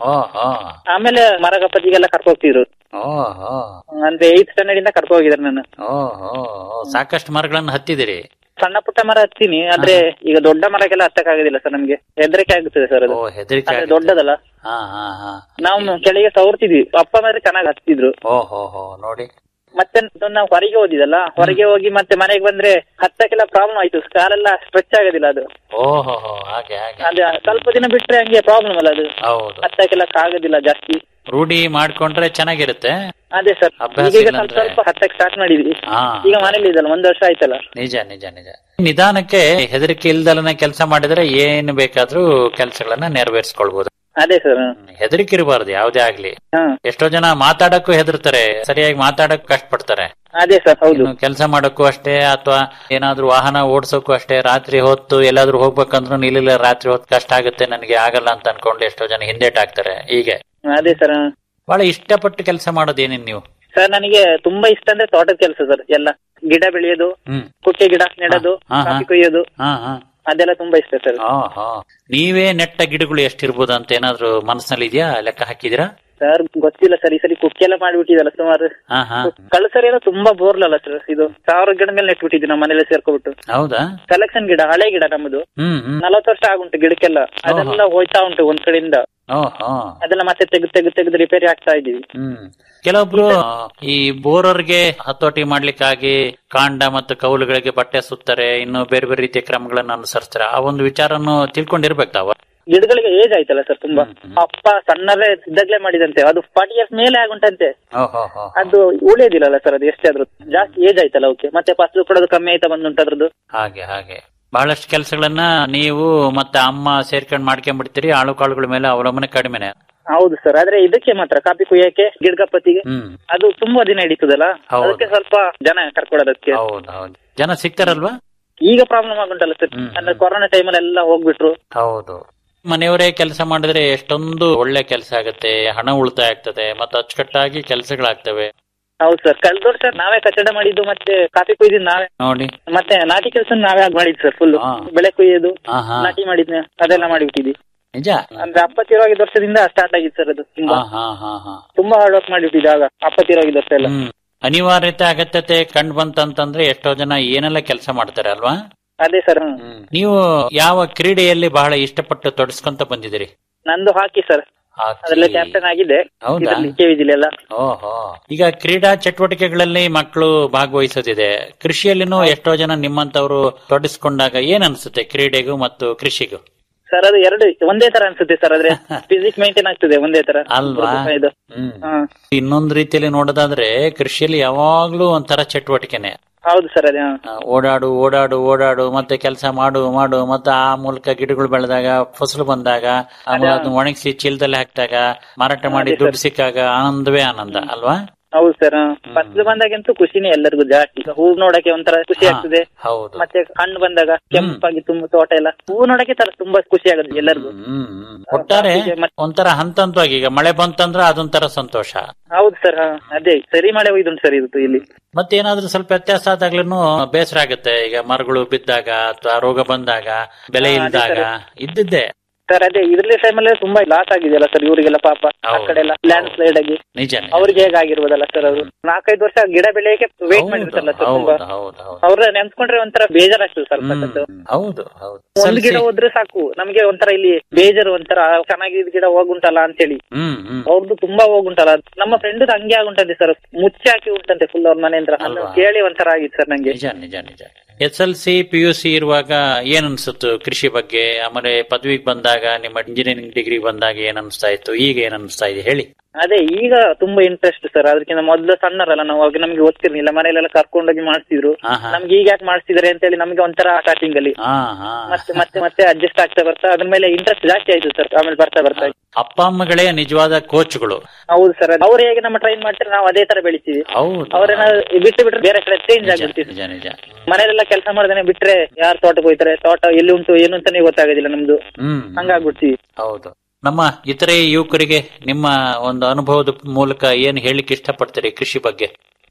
ಓಹೋ ಆಮೇಲೆ ಮರ ಗಪ್ಪತ್ತಿಗೆಲ್ಲ ಕರ್ಕೋಗ್ತಿದ್ರು ಓಹೋ ಅಂದ್ರೆ ಏಯ್ತ್ ಸ್ಟ್ಯಾಂಡರ್ಡ್ ಇಂದ ಕರ್ಕೊ ಹೋಗಿದ್ರು ನಾನು ಓಹೋ ಸಾಕಷ್ಟು ಮರಗಳನ್ನು ಹತ್ತಿದಿರಿ ಸಣ್ಣ ಪುಟ್ಟ ಮರ ಹತ್ತೀನಿ ಆದ್ರೆ ಈಗ ದೊಡ್ಡ ಮರಕ್ಕೆಲ್ಲ ಹತ್ತಕ್ಕಾಗೋದಿಲ್ಲ ಸರ್ ನಮ್ಗೆ ಹೆದರಿಕೆ ಆಗುತ್ತದೆ ಸರ್ ಅದು ಓ ಹೆದರಿಕೆ ಅಂದ್ರೆ ಆಗುತ್ತೆ. ದೊಡ್ಡದಲ್ಲ ಹಾ ಹಾ ಹಾ ನಾವು ಕೆಳಗೆ ಸವರ್ತಿದ್ವಿ ಅಪ್ಪ ಮಾತ್ರ ಚೆನ್ನಾಗಿ ಹತ್ತಿದ್ರು ಓಹೋ ಹೋ ನೋಡಿ ಮತ್ತೆ ನಾವು ಹೊರಗೆ ಹೋದಿದಲ್ಲ ಹೊರಗೆ ಹೋಗಿ ಮತ್ತೆ ಮನೆಗೆ ಬಂದ್ರೆ ಹತ್ತಕ್ಕೆಲ್ಲ ಪ್ರಾಬ್ಲಮ್ ಆಯ್ತು ಕಾಲೆಲ್ಲ ಸ್ಟ್ರೆಚ್ ಆಗೋದಿಲ್ಲ ಅದು ಓಹೋ ಹೋ ಹಾಗೆ ಹಾಗೆ ಅದೇ ಸ್ವಲ್ಪ ದಿನ ಬಿಟ್ರೆ ಹಂಗೆ ಪ್ರಾಬ್ಲಮ್ ಅಲ್ಲ ಅದು ಹೌದು ಹತ್ತಕ್ಕೆಲ್ಲ ಆಗೋದಿಲ್ಲ ಜಾಸ್ತಿ ರೂಢಿ ಮಾಡ್ಕೊಂಡ್ರೆ ಚೆನ್ನಾಗಿರುತ್ತೆ ಅದೇ ಸರ್ ಅಭ್ಯಾಸ ಈಗ ಇಲ್ಲ ಸ್ವಲ್ಪ ಅಂದ್ರೆ- ಸ್ವಲ್ಪ ಹತ್ತಕ್ಕೆ ಸ್ಟಾರ್ಟ್ ಮಾಡಿದ್ವಿ ಹಾ ಈಗ ಮನೇಲಿ ಇದಲ್ಲ ಒಂದ್ ವರ್ಷ ಆಯ್ತಲ್ಲ ನಿಜ ನಿಜ ನಿಜ ನಿಧಾನಕ್ಕೆ ಹೆದರಿಕೆ ಇಲ್ದಲನೆ ಕೆಲಸ ಮಾಡಿದ್ರೆ ಏನು ಬೇಕಾದ್ರೂ ಕೆಲಸಗಳನ್ನ ನೆರವೇರಿಸ್ಕೊಳ್ಬಹುದು ಅದೇ ಸರ್ ಹೆದರಿಕೆ ಇರಬಾರ್ದು ಯಾವ್ದೇ ಆಗ್ಲಿ ಹಾ ಎಷ್ಟೋ ಜನ ಮಾತಾಡಕ್ಕೂ ಹೆದರ್ತಾರೆ ಸರಿಯಾಗಿ ಮಾತಾಡಕ್ ಕಷ್ಟಪಡ್ತಾರೆ ಅದೇ ಸರ್ ಹೌದು ಕೆಲಸ ಮಾಡಕ್ಕೂ ಅಷ್ಟೇ ಅಥವಾ ಏನಾದ್ರೂ ವಾಹನ ಓಡಿಸೋಕ್ಕೂ ಅಷ್ಟೇ ರಾತ್ರಿ ಹೊತ್ತು ಎಲ್ಲಾದ್ರೂ ಹೋಗ್ಬೇಕಂದ್ರೂ ನಿಲ್ಲಿಲ್ಲ ರಾತ್ರಿ ಹೊತ್ತು ಕಷ್ಟ ಆಗುತ್ತೆ ನನಗೆ ಆಗಲ್ಲ ಅಂತ ಅನ್ಕೊಂಡು ಎಷ್ಟೋ ಜನ ಹಿಂದೇಟಾಗ್ತಾರೆ ಹೀಗೆ ಅದೇ ಸರ್ ಬಹಳ ಇಷ್ಟಪಟ್ಟು ಕೆಲಸ ಮಾಡೋದೇನೇನ್ ನೀವು ಸರ್ ನನಗೆ ತುಂಬಾ ಇಷ್ಟ ಅಂದ್ರೆ ತೋಟದ ಕೆಲಸ ಸರ್ ಎಲ್ಲ ಗಿಡ ಬೆಳೆಯೋದು ಹ್ಮ್ ಕುಕ್ಕೆ ಗಿಡ ನೆಡೋದು ಹಾ, ಹಾ. ಕಾಫಿ ಕೊಯ್ಯೋದು ಹಾ ಹಾ ಅದೆಲ್ಲ ತುಂಬಾ ಇಷ್ಟ ಸರ್ ಹಾ ಹಾ ನೀವೇ ನೆಟ್ಟ ಗಿಡಗಳು ಎಷ್ಟಿರ್ಬೋದು ಅಂತ ಏನಾದ್ರೂ ಮನಸ್ಸಿನಲ್ಲಿ ಇದೆಯಾ ಲೆಕ್ಕ ಹಾಕಿದಿರಾ ಸರ್ ಗೊತ್ತಿಲ್ಲ ಸರ್ ಈ ಸರಿ ಕುಕ್ಕೆ ಎಲ್ಲ ಮಾಡ್ಬಿಟ್ಟಿದಲ್ಲ ಸುಮಾರು ಹಾ ಹಾ ಕಳ್ಸರಿ ಎಲ್ಲ ತುಂಬಾ ಬೋರ್ಲಲ್ಲ ಸರ್ ಇದು ಸಾವಿರ ಗಿಡ ಮೇಲೆ ನೆಟ್ಬಿಟ್ಟಿದ್ವಿ ನಮ್ಮ ಮನೇಲಿ ಸೇರ್ಕೊಬಿಟ್ಟು ಹೌದಾ ಸೆಲೆಕ್ಷನ್ ಗಿಡ ಹಳೆ ಗಿಡ ನಮ್ಮದು ಹ್ಮ್ ಹ್ಮ್ ನಲವತ್ತು ವರ್ಷ ಆಗುಂಟು ಗಿಡಕ್ಕೆಲ್ಲ ಅದೆಲ್ಲ ಹೋಯ್ತಾ ಉಂಟು ಒಂದ್ ಕಡೆಯಿಂದ ಓಹೋ ಅದೆಲ್ಲ ಮತ್ತೆ ತೆಗೆದು ತೆಗೆದು ತೆಗೆದು ರಿಪೇರಿ ಆಗ್ತಾ ಇದೀವಿ ಹ್ಮ್ ಕೆಲವೊಬ್ರು ಈ ಬೋರರ್ಗೆ ಹತೋಟಿ ಮಾಡ್ಲಿಕ್ಕಾಗಿ ಕಾಂಡ ಮತ್ತು ಕೌಲುಗಳಿಗೆ ಬಟ್ಟೆ ಸುತ್ತಾರೆ ಇನ್ನು ಬೇರೆ ಬೇರೆ ರೀತಿಯ ಕ್ರಮಗಳನ್ನು ಅನುಸರಿಸ್ತಾರೆ ಆ ಒಂದು ವಿಚಾರನ್ನು ತಿಳ್ಕೊಂಡಿರ್ಬೇಕು ತಾವ ಗಿಡಗಳಿಗೆ ಏಜ್ ಆಯ್ತಲ್ಲ ಸರ್ ತುಂಬಾ ಅಪ್ಪ ಸಣ್ಣರೇ ಇದ್ದಾಗ್ಲೇ ಮಾಡಿದಂತೆ ಅದು ಫಾರ್ಟಿ ಇಯರ್ಸ್ ಮೇಲೆ ಆಗುಂಟಂತೆ ಓಹೋ ಹೋ ಅದು ಉಳಿಯೋದಿಲ್ಲಲ್ಲ ಸರ್ ಅದು ಎಷ್ಟೇ ಆದ್ರೂ ಜಾಸ್ತಿ ಏಜ್ ಆಯ್ತಲ್ಲ ಅವಕ್ಕೆ ಮತ್ತೆ ಫಸಲು ಕೊಡೋದು ಕಮ್ಮಿ ಆಯ್ತಾ ಬಂದುಂಟು ಅದ್ರದ್ದು ಹಾಗೆ ಹಾಗೆ ಬಹಳಷ್ಟು ಕೆಲಸಗಳನ್ನ ನೀವು ಮತ್ತೆ ಅಮ್ಮ ಸೇರ್ಕೊಂಡು ಮಾಡ್ಕೊಂಡ್ಬಿಡ್ತೀರಿ ಆಳು ಕಾಳುಗಳ ಮೇಲೆ ಅವಲಂಬನೆ ಕಡಿಮೆನೆ ಹೌದು ಸರ್ ಆದ್ರೆ ಇದಕ್ಕೆ ಮಾತ್ರ ಕಾಪಿ ಕುಯ್ಯಕ್ಕೆ ಗಿಡಗಪ್ಪತ್ತಿಗೆ ಹ್ಮ್ ಅದು ತುಂಬಾ ದಿನ ಹಿಡಿತದಲ್ಲ ಹೌದು. ಅದಕ್ಕೆ ಸ್ವಲ್ಪ ಜನ ಕರ್ಕೊಡೋದಕ್ಕೆ ಹೌದು ಹೌದು ಜನ ಸಿಗ್ತಾರಲ್ವಾ ಈಗ ಪ್ರಾಬ್ಲಮ್ ಆಗುಂಟಲ್ಲ ಸರ್ ಅಂದ್ರೆ ಕೊರೋನಾ ಟೈಮಲ್ಲಿ ಎಲ್ಲ ಹೋಗ್ಬಿಟ್ರು ಹೌದು ಮನೆಯವರೇ ಕೆಲಸ ಮಾಡಿದ್ರೆ ಎಷ್ಟೊಂದು ಒಳ್ಳೆ ಕೆಲಸ ಆಗುತ್ತೆ ಹಣ ಉಳಿತಾಯ ಆಗ್ತದೆ ಮತ್ತೆ ಅಚ್ಚುಕಟ್ಟಾಗಿ ಕೆಲಸಗಳಾಗ್ತವೆ ಹೌದು ಸರ್ ಕಳೆದ ವರ್ಷ ನಾವೇ ಕಟ್ಟಡ ಮಾಡಿದ್ದು ಮತ್ತೆ ಕಾಫಿ ಕುಯ್ದಿದ್ದು ನಾವೇ ನೋಡಿ ಮತ್ತೆ ನಾಟಿ ಕೆಲಸ ನಾವೇ ಆಗ್ ಮಾಡಿದ್ದು ಸರ್ ಫುಲ್ ಹಾ. ಬೆಳೆ ಕುಯ್ಯೋದು ಹಾ ಹಾ ನಾಟಿ ಮಾಡಿದ್ನ ಅದೆಲ್ಲ ಮಾಡಿಬಿಟ್ಟಿದ್ವಿ ನಿಜ ಅಂದ್ರೆ ಅಪ್ಪತ್ತಿರೋಗಿದ್ದ ವರ್ಷದಿಂದ ಸ್ಟಾರ್ಟ್ ಆಗಿತ್ತು ಸರ್ ಅದು ತುಂಬಾ ಹಾ ಹಾ ಹಾ ಹಾ ತುಂಬಾ ಹಾರ್ಡ್ ವರ್ಕ್ ಮಾಡಿಬಿಟ್ಟಿದ್ದೆ ಆಗ ಅಪ್ಪತ್ತಿರೋಗಿದ್ದ ವರ್ಷ ಎಲ್ಲ ಹ್ಮ್ ಅನಿವಾರ್ಯತೆ ಅಗತ್ಯತೆ ಕಂಡು ಬಂತಂತಂದ್ರೆ ಎಷ್ಟೋ ಜನ ಏನೆಲ್ಲ ಕೆಲಸ ಮಾಡ್ತಾರೆ ಅಲ್ವಾ ಅದೇ ಸರ್ ನೀವು ಯಾವ ಕ್ರೀಡೆಯಲ್ಲಿ ಬಹಳ ಇಷ್ಟಪಟ್ಟು ತೊಡಸ್ಕೊಂತ ಬಂದಿದ್ದೀರಿ ನಂದು ಹಾಕಿ ಸರ್ ಅದ್ರಲ್ಲಿ ಕ್ಯಾಪ್ಟನ್ ಆಗಿದ್ದೆ ಹೌದಾ? ಕೆವಿಜಿಲಿ ಎಲ್ಲ ಓಹೋ ಈಗ ಕ್ರೀಡಾ ಚಟುವಟಿಕೆಗಳಲ್ಲಿ ಮಕ್ಕಳು ಭಾಗವಹಿಸೋದಿದೆ ಕೃಷಿಯಲ್ಲಿನೂ ಎಷ್ಟೋ ಜನ ನಿಮ್ಮಂತವ್ರು ತೊಡಸ್ಕೊಂಡಾಗ ಏನ್ ಅನ್ಸುತ್ತೆ ಕ್ರೀಡೆಗೂ ಮತ್ತು ಕೃಷಿಗೂ ಸರ್ ಅದು ಎರಡು ಒಂದೇ ತರ ಅನ್ಸುತ್ತೆ ಸರ್ ಆದ್ರೆ ಫಿಸಿಕ್ಸ್ ಮೇಂಟೈನ್ ಆಗ್ತದೆ ಒಂದೇ ತರ ಅಲ್ವಾ? ಇದು ಹ್ಮ್ ಹಾ. ಇನ್ನೊಂದು ರೀತಿಯಲ್ಲಿ ನೋಡೋದಾದ್ರೆ ಕೃಷಿಯಲ್ಲಿ ಯಾವಾಗ್ಲೂ ಒಂಥರ ಚಟುವಟಿಕೆನೆ ಹೌದು ಸರ್ ಅದೇ ಹಾ. ಆ, ಓಡಾಡು ಓಡಾಡು ಓಡಾಡು ಮತ್ತೆ ಕೆಲಸ ಮಾಡು ಮಾಡು ಮತ್ತೆ ಆ ಮೂಲಕ ಗಿಡಗಳು ಬೆಳೆದಾಗ ಫಸಲು ಬಂದಾಗ ಆಮೇಲೆ ಅದನ್ನ ಒಣಗಿಸಿ ಚೀಲದಲ್ಲಿ ಹಾಕಿದಾಗ ಮಾರಾಟ ಮಾಡಿ ದುಡ್ಡು ಸಿಕ್ಕಾಗ ಆನಂದವೇ ಆನಂದ ಅಲ್ವಾ ಹೌದು ಸರ್ ಫಸ್ಟ್ ಬಂದಾಗಂತೂ ಖುಷಿನೇ ಎಲ್ಲರಿಗೂ ಜಾಸ್ತಿ ಹೂ ನೋಡಕ್ಕೆ ಒಂಥರ ಖುಷಿ ಆಗ್ತದೆ ಹೌದು ಮತ್ತೆ ಹಣ್ಣು ಬಂದಾಗ ಕೆಂಪಾಗಿ ತುಂಬ ತೋಟ ಎಲ್ಲ ಹೂ ನೋಡಕ್ಕೆ ತರ ತುಂಬಾ ಖುಷಿ ಆಗುತ್ತೆ ಎಲ್ಲರಿಗೂ ಹ್ಮ್ ಹ್ಮ್. ಒಟ್ಟಾರೆ ಒಂಥರ ಹಂತ ಹಂತವಾಗಿ ಈಗ ಮಳೆ ಬಂತಂದ್ರೆ ಅದೊಂಥರ ಸಂತೋಷ ಹೌದು ಸರ್ ಅದೇ ಸರಿ ಮಳೆ ಒಯ್ದುಂಟು ಸರ್ ಇದು ಇಲ್ಲಿ ಮತ್ತೇನಾದ್ರೂ ಸ್ವಲ್ಪ ವ್ಯತ್ಯಾಸ ಆದಾಗ್ಲೂ ಬೇಸರ ಆಗುತ್ತೆ ಈಗ ಮರಗಳು ಬಿದ್ದಾಗ ಅಥವಾ ರೋಗ ಬಂದಾಗ ಬೆಲೆ ಹಾ, ಅದೇ ಇಲ್ದಾಗ ಸರ್. ಇದ್ದಿದ್ದೆ ಸರ್ ಅದೇ ಇದ್ರಲ್ಲಿ ಟೈಮಲ್ಲಿ ತುಂಬಾ ಲಾಸ್ ಆಗಿದೆಯಲ್ಲ ಸರ್ ಇವರಿಗೆಲ್ಲ ಪಾಪ ಆ ಕಡೆ ಎಲ್ಲ ಲ್ಯಾಂಡ್ ಸ್ಲೈಡ್ ಆಗಿ ನಿಜ ನಿಜ. ಅವ್ರಿಗೆ ಹೇಗಾಗಿರ್ಬೋದಲ್ಲ ಸರ್ ಅವರು ನಾಲ್ಕೈದು ವರ್ಷ ಗಿಡ ಬೆಳೆಯಕ್ಕೆ ವೇಟ್ ಮಾಡಿರ್ತಾರಲ್ಲ ಸರ್ ತುಂಬಾ ಹೌದು ಹೌದು ಹೌದು ಅವ್ರ ನೆನ್ಸ್ಕೊಂಡ್ರೆ ಒಂಥರ ಬೇಜಾರಾಗ್ತದೆ ಸರ್ ಸಖತ್ತು. ಹೌದು ಹೌದು ಒಂದ್ ಗಿಡ ಹೋದ್ರೆ ಸಾಕು ನಮ್ಗೆ ಒಂಥರ ಇಲ್ಲಿ ಬೇಜಾರು ಒಂಥರ ಚೆನ್ನಾಗಿದ್ ಗಿಡ ಹೋಗುಂಟಲ್ಲ ಅಂತೇಳಿ ಹ್ಮ್ ಹ್ಮ್ ಅವ್ರದ್ದು ತುಂಬಾ ಹೋಗುಂಟಲ್ಲ ನಮ್ಮ ಫ್ರೆಂಡ್ ಹಂಗೆ ಆಗುಂಟಂತೆ ಸರ್ ಮುಚ್ಚಿ ಹಾಕಿ ಉಂಟಂತೆ ಫುಲ್ ಅವ್ರ ಮನೆ ಹತ್ರ ಅದನ್ನ ಕೇಳಿ ಒಂಥರ ಆಗಿತ್ತು ಸರ್ ನಂಗೆ ನಿಜ ನಿಜ ನಿಜ S L C P U C ಇರುವಾಗ ಏನ್ ಅನ್ಸುತ್ತು ಕೃಷಿ ಬಗ್ಗೆ ಆಮೇಲೆ ಪದವಿಗೆ ಬಂದಾಗ ನಿಮ್ಮ ಇಂಜಿನಿಯರಿಂಗ್ ಡಿಗ್ರಿ ಬಂದಾಗ ಏನ್ ಅನ್ಸ್ತಾ ಇತ್ತು ಈಗ ಏನ್ ಅನ್ಸ್ತಾ ಇದೆ ಹೇಳಿ ಅದೇ ಈಗ ತುಂಬಾ ಇಂಟ್ರೆಸ್ಟ್ ಸರ್ ಅದಕ್ಕಿಂತ ಮೊದ್ಲು ಸಣ್ಣರಲ್ಲ ನಾವು ಅವಾಗ ನಮ್ಗೆ ಗೊತ್ತಿರ್ಲಿಲ್ಲ ಮನೆಯಲ್ಲೆಲ್ಲ ಕರ್ಕೊಂಡೋಗಿ ಮಾಡಿಸಿದ್ರು ಹಾ ಹಾ ನಮ್ಗೆ ಈಗ ಯಾಕೆ ಮಾಡಿಸಿದಾರೆ ಅಂತ ಹೇಳಿ ನಮ್ಗೆ ಒಂಥರ ಸ್ಟಾರ್ಟಿಂಗ್ ಅಲ್ಲಿ ಹಾ ಹಾ ಮತ್ತೆ ಮತ್ತೆ ಮತ್ತೆ ಅಡ್ಜಸ್ಟ್ ಆಗ್ತಾ ಬರ್ತಾ ಅದ್ರ ಮೇಲೆ ಇಂಟ್ರೆಸ್ಟ್ ಜಾಸ್ತಿ ಆಯ್ತು ಸರ್ ಆಮೇಲೆ ಬರ್ತಾ ಬರ್ತಾ ಅಪ್ಪ ಅಮ್ಮಗಳೇ ನಿಜವಾದ ಕೋಚ್ಗಳು ಹೌದು ಸರ್ ಅವ್ರು ಹೇಗೆ ನಮ್ಮ ಟ್ರೈನ್ ಮಾಡ್ತಾರೆ ನಾವು ಅದೇ ತರ ಬೆಳಿತೀವಿ ಹೌದು ಅವ್ರನ್ನ ಬಿಟ್ಟು ಬಿಟ್ರೆ ಬೇರೆ ಕಡೆ ಚೇಂಜ್ ಆಗ್ಬಿಡ್ತೀವಿ ನಿಜ ನಿಜ ಮನೆಯಲ್ಲೆಲ್ಲ ಕೆಲಸ ಮಾಡ್ದೇನೆ ಬಿಟ್ರೆ ಯಾರು ತೋಟಕ್ಕೆ ಹೋಯ್ತಾರೆ ತೋಟ ಎಲ್ಲಿ ಉಂಟು ಏನು ಅಂತಾನೆ ಗೊತ್ತಾಗೋದಿಲ್ಲ ನಮ್ದು ಹ್ಮ್ ಹಂಗಾಗ್ಬಿಡ್ತೀವಿ ಹೌದು ನಮ್ಮ ಇತರೆ ಯುವಕರಿಗೆ ನಿಮ್ಮ ಒಂದು ಅನುಭವದ ಮೂಲಕ ಏನ್ ಹೇಳಿಕ್ಕೆ ಇಷ್ಟಪಡ್ತೀರಿ ಕೃಷಿ ಬಗ್ಗೆ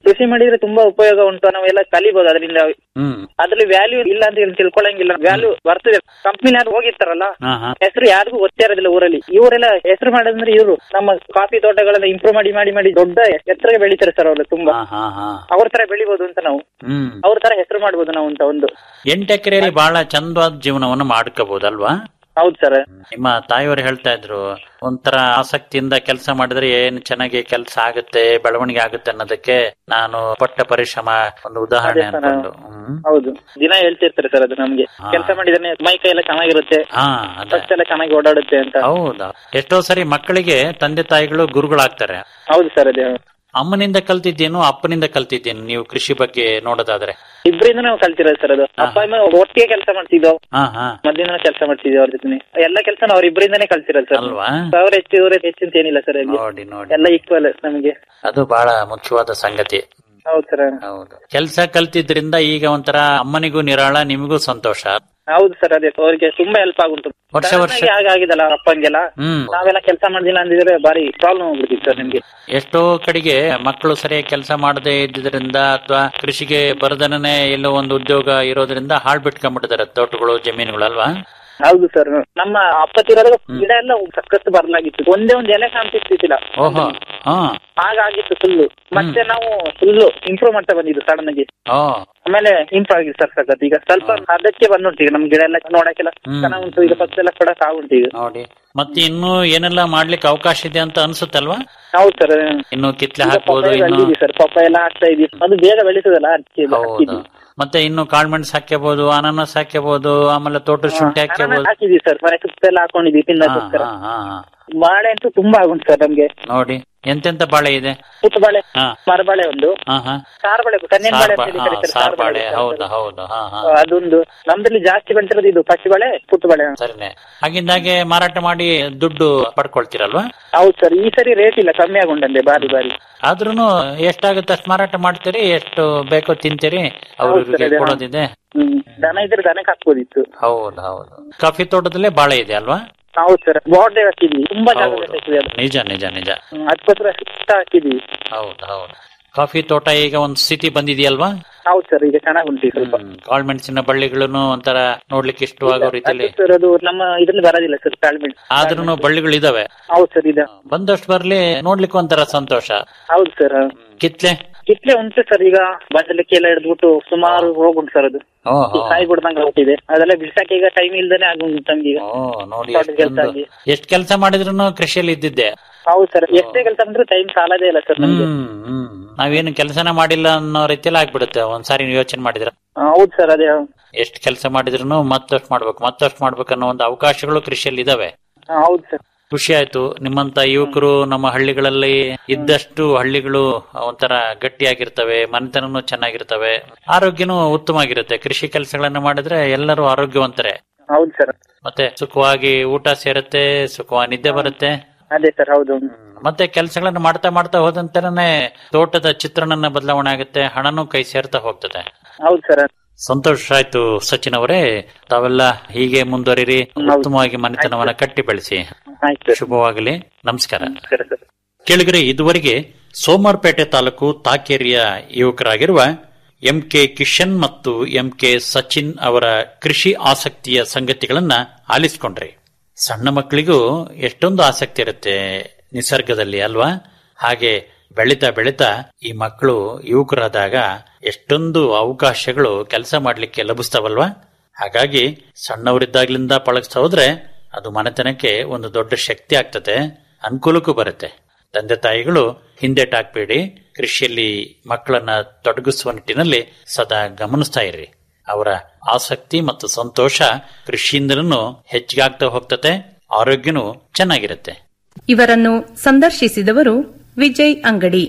ಕೃಷಿ ಮಾಡಿದ್ರೆ ತುಂಬಾ ಉಪಯೋಗ ಉಂಟು ನಾವೆಲ್ಲ ಕಲಿಬಹುದು ಅದರಿಂದ ಹ್ಮ್ ಅದ್ರಲ್ಲಿ ವ್ಯಾಲ್ಯೂ ಇಲ್ಲ ಅಂತ ಹೇಳಿ ತಿಳ್ಕೊಳಂಗಿಲ್ಲ ವ್ಯಾಲ್ಯೂ ಬರ್ತದೆ ಕಂಪ್ನಿ ಯಾರು ಹೋಗಿರ್ತಾರಲ್ಲ ಹಾ ಹಾ ಹೆಸರು ಯಾರಿಗೂ ಗೊತ್ತೇ ಇರೋದಿಲ್ಲ ಊರಲ್ಲಿ ಇವರೆಲ್ಲ ಹೆಸರು ಮಾಡೋದಂದ್ರೆ ಇವರು ನಮ್ಮ ಕಾಫಿ ತೋಟಗಳನ್ನ ಇಂಪ್ರೂವ್ ಮಾಡಿ ಮಾಡಿ ಮಾಡಿ ದೊಡ್ಡ ಎತ್ತರಗೆ ಬೆಳಿತಾರೆ ಸರ್ ಅವರು ತುಂಬಾ ಹಾ ಹಾ ಹಾ ಅವ್ರ ತರ ಬೆಳಿಬಹುದು ಅಂತ ನಾವು ಹ್ಮ್ ಅವ್ರ ತರ ಹೆಸರು ಮಾಡ್ಬೋದು ನಾವು ಅಂತ ಒಂದು ಎಂಟು ಎಕರೆಯಲ್ಲಿ ಬಹಳ ಚಂದವಾದ ಜೀವನವನ್ನು ಮಾಡ್ಕೋಬಹುದಲ್ವಾ ಹೌದು ಸರ್ ನಿಮ್ಮ ತಾಯಿಯವರು ಹೇಳ್ತಾ ಇದ್ರು ಒಂಥರ ಆಸಕ್ತಿಯಿಂದ ಕೆಲಸ ಮಾಡಿದ್ರೆ ಏನ್ ಚೆನ್ನಾಗಿ ಕೆಲಸ ಆಗುತ್ತೆ ಬೆಳವಣಿಗೆ ಆಗುತ್ತೆ ಅನ್ನೋದಕ್ಕೆ ನಾನು ಪಟ್ಟ ಪರಿಶ್ರಮ ಒಂದು ಉದಾಹರಣೆ ಅದೇ ಸರ್. ಅನ್ಕೊಂಡು ಹ್ಮ್. ಹೌದು ದಿನ ಹೇಳ್ತಿರ್ತಾರೆ ಸರ್ ಅದು ನಮ್ಗೆ ಹಾ. ಕೆಲಸ ಮಾಡಿದ್ರೆ ಮೈ ಕೈ ಎಲ್ಲ ಚೆನ್ನಾಗಿರುತ್ತೆ ಹಾ ಅದೇ ಬಸ್ ಎಲ್ಲ ಚೆನ್ನಾಗಿ ಓಡಾಡುತ್ತೆ ಅಂತ ಹೌದಾ ಎಷ್ಟೋ ಸರಿ ಮಕ್ಕಳಿಗೆ ತಂದೆ ತಾಯಿಗಳು ಗುರುಗಳಾಗ್ತಾರೆ ಹೌದು ಸರ್ ಅದೇ ಅಮ್ಮನಿಂದ ಕಲ್ತಿದ್ದೇನು ಅಪ್ಪನಿಂದ ಕಲ್ತಿದ್ದೇನು ನೀವು ಕೃಷಿ ಬಗ್ಗೆ ನೋಡೋದಾದ್ರೆ ಇಬ್ಬರಿಂದ ನಾವು ಕಲ್ತಿರೋದು ಸರ್ ಅದು ಅಪ್ಪ ಅಮ್ಮ ಒಟ್ಟಿಗೆ ಕೆಲಸ ಮಾಡ್ತಿದ್ದೋ ಹಾ ಹಾ ಮಧ್ಯಾಹ್ನ ಕೆಲಸ ಮಾಡ್ತಿದ್ವಿ ಅವ್ರ ಜೊತೆ ಎಲ್ಲ ಕೆಲಸ ಅವ್ರ ಇಬ್ಬರಿಂದಾನೇ ಕಲ್ತಿರೋದು ಸರ್ ಅಲ್ವಾ ಅವ್ರ ಹೆಚ್ಚು ಇವ್ರ ಹೆಚ್ಚು ಅಂತ ಏನಿಲ್ಲ ಸರ್ ಅಲ್ಲಿ ನೋಡಿ ನೋಡಿ ಎಲ್ಲ ಈಕ್ವಲ್ ನಮಗೆ ಅದು ಬಹಳ ಮುಖ್ಯವಾದ ಸಂಗತಿ ಹೌದು ಸರ್ ಹೌದು ಕೆಲಸ ಕಲ್ತಿದ್ರಿಂದ ಈಗ ಒಂಥರ ಅಮ್ಮನಿಗೂ ನಿರಾಳ ನಿಮಗೂ ಸಂತೋಷ ಹೌದು ಸರ್ ಅದೇ ಅವ್ರಿಗೆ ತುಂಬಾ ಹೆಲ್ಪ್ ಆಗುಂಟು ವರ್ಷ ವರ್ಷ- ಸಡನ್ನಾಗಿ ಆಗಾಗಿದಲ್ಲ ಅವ್ರ ಅಪ್ಪಂಗೆಲ್ಲ ಹ್ಮ್ ನಾವೆಲ್ಲ ಕೆಲಸ ಮಾಡ್ದಿಲ್ಲ ಅಂದಿದ್ರೆ ಬಾರಿ ಪ್ರಾಬ್ಲಮ್ ಆಗ್ಬಿಡ್ತಿತ್ತು ಸರ್ ನಿಮ್ಗೆ ಎಷ್ಟೋ ಕಡೆಗೆ ಮಕ್ಕಳು ಸರಿಯಾಗಿ ಕೆಲಸ ಮಾಡದೇ ಇದ್ದಿದ್ರಿಂದ ಅಥವಾ ಕೃಷಿಗೆ ಬರದನೇ ಎಲ್ಲೋ ಒಂದು ಉದ್ಯೋಗ ಇರೋದ್ರಿಂದ ಹಾಳ್ ಬಿಟ್ಕೊಂಡ್ಬಿಟ್ಟಿದ್ದಾರೆ ತೋಟಗಳು ಜಮೀನುಗಳು ಅಲ್ವಾ ಹೌದು ಸರ್ ನಮ್ಮ ಅಪ್ಪತ್ತಿರೋದಾಗ ಗಿಡ ಎಲ್ಲ ಸಖತ್ ಬರಲಾಗಿತ್ತು ಒಂದೇ ಒಂದ್ ಎಲೆ ಕಾಣ್ತಿರ್ತಿಲ್ಲ ಓಹೋ ಹಾ ಹಾಗಾಗಿತ್ತು ಫುಲ್ಲು ಮತ್ತೆ ನಾವು ಫುಲ್ಲು ಇಂಪ್ರೂವ್ ಮಾಡ್ತಾ ಬಂದಿದ್ದು ಸಡನ್ ಆಗಿ ಓ ಆಮೇಲೆ ಇಂಪ್ರೂವ್ ಆಗಿದೆ ಸರ್ ಸಖತ್ ಈಗ ಸ್ವಲ್ಪ ಅದಕ್ಕೆ ಬಂದುಂಟು ಈಗ ನಮ್ ಗಿಡ ಎಲ್ಲ ನೋಡಕ್ಕೆಲ್ಲ ಹ್ಮ್. ಚೆನ್ನಾಗ್ ಉಂಟು ಈಗ ಫಸ್ಟ್ ಎಲ್ಲ ಕೊಡಕ್ ಆಗುಂಟು ಈಗ ನೋಡಿ ಮತ್ತೆ ಇನ್ನು ಏನೆಲ್ಲ ಮಾಡ್ಲಿಕ್ಕೆ ಅವಕಾಶ ಇದೆ ಅಂತ ಅನ್ಸುತ್ತಲ್ವಾ ಹೌದು ಸರ್ ಇನ್ನು ಕಿತ್ಲೆ ಹಾಕ್ಬೋದು ಇನ್ನು ಅಲ್ಲಿದೆ ಸರ್ ಪಪ್ಪ ಎಲ್ಲ ಹಾಕ್ತಾ ಇದೀವಿ ಅದು ಬೇಗ ಬೆಳೀತದಲ್ಲ ಅದಕ್ಕೆ ಇದು ಹೌದು ಹಾಕಿದ್ವಿ ಮತ್ತೆ ಇನ್ನು ಕಾಳ್ಮೆಣ್ಸ್ ಹಾಕ್ಯಬಹುದು ಅನಾನಸ್ ಹಾಕ್ಯಬಹುದು ಆಮೇಲೆ ತೋಟದ ಶುಂಠಿ ಹಾಕ್ಯಬಹುದು ಹಾಕಿದ್ವಿ ಸರ್ ಮನೆ ಸುತ್ತ ಎಲ್ಲ ಹಾಕೊಂಡಿದ್ವಿ ತಿನ್ನೋದಕ್ಕೋಸ್ಕರ ಹಾ, ಹಾ, ಹಾ. ಬಾಳೆ ಅಂತೂ ತುಂಬಾ ಆಗುಂಟು ಸರ್ ನಮ್ಗೆ ನೋಡಿ ಎಂತೆಂತ ಬಾಳೆ ಇದೆ ಪುಟ್ಟ ಬಾಳೆ ಹಾ ಮರಬಾಳೆ ಒಂದು ಹಾ ಹಾ ಸಾರ್ ಬಾಳೆ ಕನ್ನೇನ್ ಬಾಳೆ ಅಂತ ಹೇಳಿ ಸಾರ್ ಕರೀತಾರೆ, ಸಾರ್ ಸಾರ್ ಬಾಳೆ ಬಾಳೆ ಹೌದು ಹೌದು ಹಾ ಹಾ ಅದೊಂದು ನಮ್ದ್ರಲ್ಲಿ ಜಾಸ್ತಿ ಬೆಳ್ತಿರೋದು ಇದು ಪಚ್ಚಿ ಬಾಳೆ ಪುಟ್ಟ ಬಾಳೆ ಸರಿನೆ ಹಾಗಿಂದಾಗೆ ಮಾರಾಟ ಮಾಡಿ ದುಡ್ಡು ಪಡ್ಕೊಳ್ತೀರಲ್ವಾ ಹೌದು ಸರ್ ಈ ಸರಿ ರೇಟ್ ಇಲ್ಲ ಕಮ್ಮಿ ಆಗುಂಟಂತೆ ಬಾರಿ ಬಾರಿ ಆದ್ರೂನು ಎಷ್ಟಾಗುತ್ತೆ ಅಷ್ಟು ಮಾರಾಟ ಮಾಡ್ತೀರಿ ಎಷ್ಟು ಬೇಕೋ ತಿಂತೀರಿ ಅವ್ರಿಗೆ ಅದೇ. ಕೊಡೋದಿದೆ ಹ್ಮ್ ದನ ಇದ್ರೆ ದನಕ್ಕೆ ಹಾಕ್ಬೋದಿತ್ತು ಹೌದು ಹೌದು ಕಾಫಿ ತೋಟದಲ್ಲೇ ಬಾಳೆ ಇದೆ ಅಲ್ವಾ ಹೌದು ಸರ್ ಬಾರ್ಡರ್ ಹಾಕಿದ್ವಿ ತುಂಬಾ ಜಾಗ ಬೇಕಾಗ್ತದೆ ಅದು ನಿಜ ನಿಜ ನಿಜ ಹ್ಮ್, ಅದಕ್ಕೋಸ್ಕರ ಸುತ್ತ ಹಾಕಿದ್ವಿ ಹೌದು ಹೌದು ಕಾಫಿ ತೋಟ ಈಗ ಒಂದು ಸ್ಥಿತಿ ಬಂದಿದೆಯಲ್ವಾ ಹೌದು ಸರ್ ಈಗ ಚೆನ್ನಾಗ್ ಉಂಟು ಈಗ ಸ್ವಲ್ಪ ಕಾಳ್ಮೆಣಸಿನ ಬಳ್ಳಿಗಳನ್ನು ಒಂಥರ ನೋಡ್ಲಿಕ್ಕೆ ಇಷ್ಟವಾಗೋ ರೀತಿಯಲ್ಲಿ ಸರ್ ಅದು ನಮ್ಮ ಇದ್ರಲ್ಲಿ ಬರೋದಿಲ್ಲ ಸರ್ ತಾಳ್ಮೆಂಟ್ ಆದ್ರೂನು ಬಳ್ಳಿಗಳು ಇದಾವೆ ಹೌದು ಸರ್ ಇದೆ ಬಂದಷ್ಟು ಬರ್ಲಿ ನೋಡ್ಲಿಕ್ಕೆ ಒಂಥರ ಸಂತೋಷ ಹೌದು ಸರ್ ಕಿತ್ಲೆ ಕಿತ್ಲೆ ಉಂಟು ಸರ್ ಈಗ ಬಂದಲಿಕ್ಕೆ ಎಲ್ಲ ಹಿಡಿದ್ಬಿಟ್ಟು ಸುಮಾರು ಹೋಗುಂಟು ಸರ್ ಅದು ಓಹೋ ಕಾಯಿ ಬಿಡ್ದಂಗ ಆಗ್ಬಿಟ್ಟಿದೆ ಅದೆಲ್ಲ ಬಿಡ್ಸಕ್ಕೆ ಈಗ ಟೈಮ್ ಇಲ್ದೇನೆ ಆಗುಂಟು ನಮ್ಗೆ ಈಗ ಓ ನೋಡಿ ತೋಟದ ಕೆಲ್ಸ ಆಗಿ. ಎಷ್ಟು ಕೆಲಸ ಮಾಡಿದ್ರು ಕೃಷಿಯಲ್ಲಿ ಇದ್ದಿದ್ದೆ ಹೌದು ಸರ್ ಎಷ್ಟೇ ಕೆಲಸ ಅಂದ್ರೆ ಟೈಮ್ ಸಾಲದೇ ಇಲ್ಲ ಸರ್ ನಮ್ಗೆ ಹ್ಮ್ ಹ್ಮ್ ನಾವೇನು ಕೆಲಸನ ಮಾಡಿಲ್ಲ ಅನ್ನೋ ರೀತಿಯಲ್ಲಿ ಆಗ್ಬಿಡುತ್ತೆ ಒಂದ್ಸಾರಿ ನೀವು ಯೋಚನೆ ಮಾಡಿದ್ರ ಹೌದು ಸರ್ ಅದೇ ಎಷ್ಟು ಕೆಲಸ ಮಾಡಿದ್ರು ಮತ್ತಷ್ಟು ಮಾಡ್ಬೇಕು ಮತ್ತಷ್ಟು ಮಾಡ್ಬೇಕು ಅನ್ನೋ ಒಂದು ಅವಕಾಶಗಳು ಕೃಷಿಯಲ್ಲಿ ಇದಾವೆ ಹೌದು ಸರ್ ಖುಷಿ ಆಯ್ತು ನಿಮ್ಮಂತ ಯುವಕರು ನಮ್ಮ ಹಳ್ಳಿಗಳಲ್ಲಿ ಇದ್ದಷ್ಟು ಹಳ್ಳಿಗಳು ಒಂಥರ ಗಟ್ಟಿಯಾಗಿರ್ತವೆ ಮನೆತನನು ಚೆನ್ನಾಗಿರ್ತವೆ ಆರೋಗ್ಯನೂ ಉತ್ತಮವಾಗಿರುತ್ತೆ ಕೃಷಿ ಕೆಲಸಗಳನ್ನ ಮಾಡಿದ್ರೆ ಎಲ್ಲರೂ ಆರೋಗ್ಯವಂತರೇ ಹೌದು ಸರ್ ಮತ್ತೆ ಸುಖವಾಗಿ ಊಟ ಸೇರುತ್ತೆ ಸುಖವಾಗಿ ನಿದ್ದೆ ಬರುತ್ತೆ ಅದೇ ಸರ್ ಹೌದು ಮತ್ತೆ ಕೆಲಸಗಳನ್ನ ಮಾಡ್ತಾ ಮಾಡ್ತಾ ಹೋದಂತೆನೇ ತೋಟದ ಚಿತ್ರಣನ ಬದಲಾವಣೆ ಆಗುತ್ತೆ ಹಣನೂ ಕೈ ಸೇರ್ತಾ ಹೋಗ್ತದೆ ಹೌದು ಸರ್ ಸಂತೋಷ ಆಯ್ತು ಸಚಿನ್ ಅವರೇ ತಾವೆಲ್ಲ ಹೀಗೆ ಮುಂದುವರಿರಿ ಉತ್ತಮವಾಗಿ ಮನೆತನವನ್ನ ಕಟ್ಟಿ ಬೆಳೆಸಿ ಆಯ್ತು ಶುಭವಾಗಲಿ ನಮಸ್ಕಾರ ಸರ್ ಸರ್ ಕೇಳಿದರೆ ಇದುವರೆಗೆ ಸೋಮಾರ್ಪೇಟೆ ತಾಲೂಕು ತಾಕೇರಿಯ ಯುವಕರಾಗಿರುವ ಎಂ ಕೆ ಕಿಶನ್ ಮತ್ತು ಎಂ ಕೆ ಸಚಿನ್ ಅವರ ಕೃಷಿ ಆಸಕ್ತಿಯ ಸಂಗತಿಗಳನ್ನ ಆಲಿಸಿಕೊಂಡ್ರಿ ಸಣ್ಣ ಮಕ್ಕಳಿಗೂ ಎಷ್ಟೊಂದು ಆಸಕ್ತಿ ಇರುತ್ತೆ ನಿಸರ್ಗದಲ್ಲಿ ಅಲ್ವಾ ಹಾಗೆ ಬೆಳೀತಾ ಬೆಳೀತಾ ಈ ಮಕ್ಕಳು ಯುವಕರಾದಾಗ ಎಷ್ಟೊಂದು ಅವಕಾಶಗಳು ಕೆಲಸ ಮಾಡ್ಲಿಕ್ಕೆ ಲಭಿಸ್ತಾವಲ್ವಾ ಹಾಗಾಗಿ ಸಣ್ಣವರಿದ್ದಾಗ್ಲಿಂದ ಪಳಗಿಸ್ತಾ ಹೋದ್ರೆ ಅದು ಮನೆತನಕ್ಕೆ ಒಂದು ದೊಡ್ಡ ಶಕ್ತಿ ಆಗ್ತದೆ ಅನುಕೂಲಕ್ಕೂ ಬರುತ್ತೆ ತಂದೆ ತಾಯಿಗಳು ಹಿಂದೆಟಾಕ್ಬೇಡಿ ಕೃಷಿಯಲ್ಲಿ ಮಕ್ಕಳನ್ನ ತೊಡಗಿಸುವ ನಿಟ್ಟಿನಲ್ಲಿ ಸದಾ ಗಮನಿಸ್ತಾ ಇರ್ರಿ ಅವರ ಆಸಕ್ತಿ ಮತ್ತು ಸಂತೋಷ ಕೃಷಿಯಿಂದಲೂ ಹೆಚ್ಚಿಗಾಗ್ತಾ ಹೋಗ್ತತೆ ಆರೋಗ್ಯನೂ ಚೆನ್ನಾಗಿರುತ್ತೆ ಇವರನ್ನು ಸಂದರ್ಶಿಸಿದವರು ವಿಜಯ್ ಅಂಗಡಿ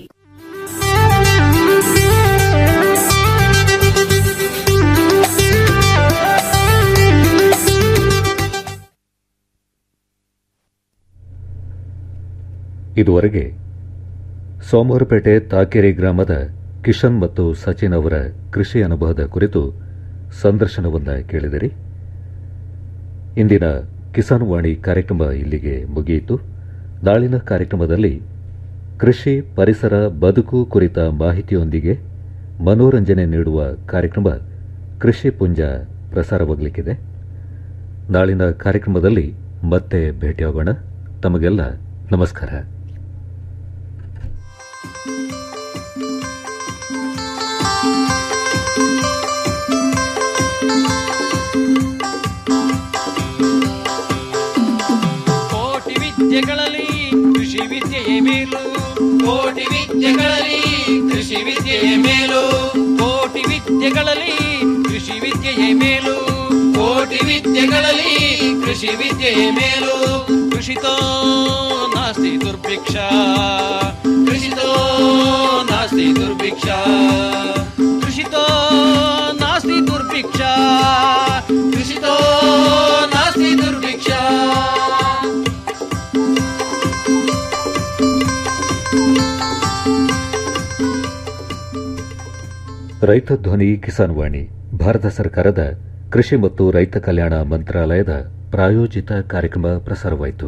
ಇದುವರೆಗೆ ಸೋಮವಾರಪೇಟೆ ತಾಕೆರೆ ಗ್ರಾಮದ ಕಿಶನ್ ಮತ್ತು ಸಚಿನ್ ಅವರ ಕೃಷಿ ಅನುಭವದ ಕುರಿತು ಸಂದರ್ಶನವನ್ನ ಕೇಳಿದಿರಿ ಇಂದಿನ ಕಿಸಾನ್ ವಾಣಿ ಕಾರ್ಯಕ್ರಮ ಇಲ್ಲಿಗೆ ಮುಗಿಯಿತು ನಾಳಿನ ಕಾರ್ಯಕ್ರಮದಲ್ಲಿ ಕೃಷಿ ಪರಿಸರ ಬದುಕು ಕುರಿತ ಮಾಹಿತಿಯೊಂದಿಗೆ ಮನೋರಂಜನೆ ನೀಡುವ ಕಾರ್ಯಕ್ರಮ ಕೃಷಿ ಪುಂಜ ಪ್ರಸಾರವಾಗಲಿಕ್ಕಿದೆ ನಾಳಿನ ಕಾರ್ಯಕ್ರಮದಲ್ಲಿ ಮತ್ತೆ ಭೇಟಿಯಾಗೋಣ ತಮಗೆಲ್ಲ ನಮಸ್ಕಾರ ಕೋಟಿ ವಿದ್ಯೆಗಳಲ್ಲಿ ಕೃಷಿ ವಿದ್ಯೆಯೇ ಮೇಲು ಕೋಟಿ ವಿದ್ಯೆಗಳಲ್ಲಿ ಕೃಷಿ ವಿದ್ಯೆಯೇ ಮೇಲು ಕೋಟಿ ವಿದ್ಯೆಗಳಲ್ಲಿ ಕೃಷಿ ವಿದ್ಯೆಯೇ ಮೇಲು ಕೋಟಿ ವಿದ್ಯೆಗಳಲ್ಲಿ ಕೃಷಿ ವಿದ್ಯೆಯೇ ಮೇಲು ಕೃಷಿತೋ ನಾಸ್ತಿ ದುರ್ಭಿಕ್ಷ ಕೃಷಿತೋ ನಾಸ್ತಿ ದುರ್ಭಿಕ್ಷ ಕೃಷಿತೋ ನಾಸ್ತಿ ದುರ್ಭಿಕ್ಷ ಕೃಷಿತೋ ನಾಸ್ತಿ ದುರ್ಭಿಕ್ಷ ರೈತ ಧ್ವನಿ ಕಿಸಾನ್ ವಾಣಿ ಭಾರತ ಸರ್ಕಾರದ ಕೃಷಿ ಮತ್ತು ರೈತ ಕಲ್ಯಾಣ ಮಂತ್ರಾಲಯದ ಪ್ರಾಯೋಜಿತ ಕಾರ್ಯಕ್ರಮ ಪ್ರಸಾರವಾಯಿತು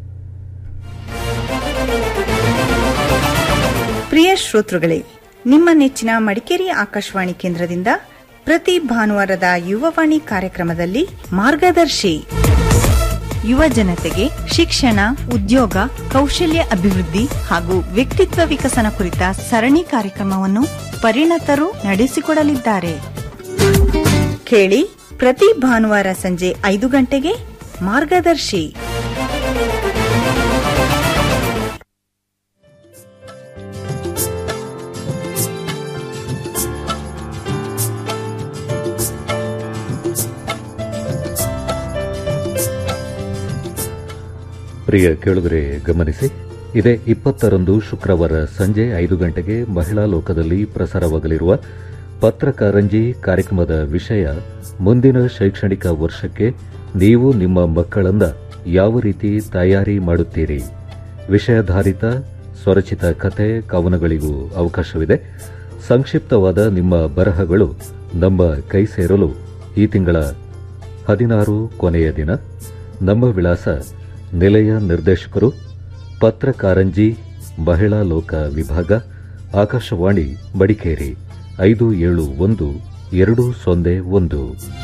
ಪ್ರಿಯ ಶ್ರೋತೃಗಳೇ ನಿಮ್ಮ ನೆಚ್ಚಿನ ಮಡಿಕೇರಿ ಆಕಾಶವಾಣಿ ಕೇಂದ್ರದಿಂದ ಪ್ರತಿ ಭಾನುವಾರದ ಯುವವಾಣಿ ಕಾರ್ಯಕ್ರಮದಲ್ಲಿ ಮಾರ್ಗದರ್ಶಿ ಯುವ ಜನತೆಗೆ ಶಿಕ್ಷಣ ಉದ್ಯೋಗ ಕೌಶಲ್ಯ ಅಭಿವೃದ್ಧಿ ಹಾಗೂ ವ್ಯಕ್ತಿತ್ವ ವಿಕಸನ ಕುರಿತ ಸರಣಿ ಕಾರ್ಯಕ್ರಮವನ್ನು ಪರಿಣತರು ನಡೆಸಿಕೊಡಲಿದ್ದಾರೆ ಕೇಳಿ ಪ್ರತಿ ಭಾನುವಾರ ಸಂಜೆ ಐದು ಗಂಟೆಗೆ ಮಾರ್ಗದರ್ಶಿ ಪ್ರಿಯ ಕೇಳುಗರೆ ಗಮನಿಸಿ ಇದೇ ಇಪ್ಪತ್ತರಂದು ಶುಕ್ರವಾರ ಸಂಜೆ ಐದು ಗಂಟೆಗೆ ಮಹಿಳಾ ಲೋಕದಲ್ಲಿ ಪ್ರಸಾರವಾಗಲಿರುವ ಪತ್ರಕಾರಂಜಿ ಕಾರ್ಯಕ್ರಮದ ವಿಷಯ ಮುಂದಿನ ಶೈಕ್ಷಣಿಕ ವರ್ಷಕ್ಕೆ ನೀವು ನಿಮ್ಮ ಮಕ್ಕಳನ್ನ ಯಾವ ರೀತಿ ತಯಾರಿ ಮಾಡುತ್ತೀರಿ ವಿಷಯಾಧಾರಿತ ಸ್ವರಚಿತ ಕಥೆ ಕವನಗಳಿಗೂ ಅವಕಾಶವಿದೆ ಸಂಕ್ಷಿಪ್ತವಾದ ನಿಮ್ಮ ಬರಹಗಳು ನಮ್ಮ ಕೈ ಸೇರಲು ಈ ತಿಂಗಳ ಹದಿನಾರು ಕೊನೆಯ ದಿನ ನಮ್ಮ ವಿಳಾಸ ನಿಲಯ ನಿರ್ದೇಶಕರು ಪತ್ರಕಾರಂಜಿ ಮಹಿಳಾ ಲೋಕ ವಿಭಾಗ ಆಕಾಶವಾಣಿ ಮಡಿಕೇರಿ ಐದು ಏಳು ಒಂದು ಎರಡು ಸೊನ್ನೆ ಒಂದು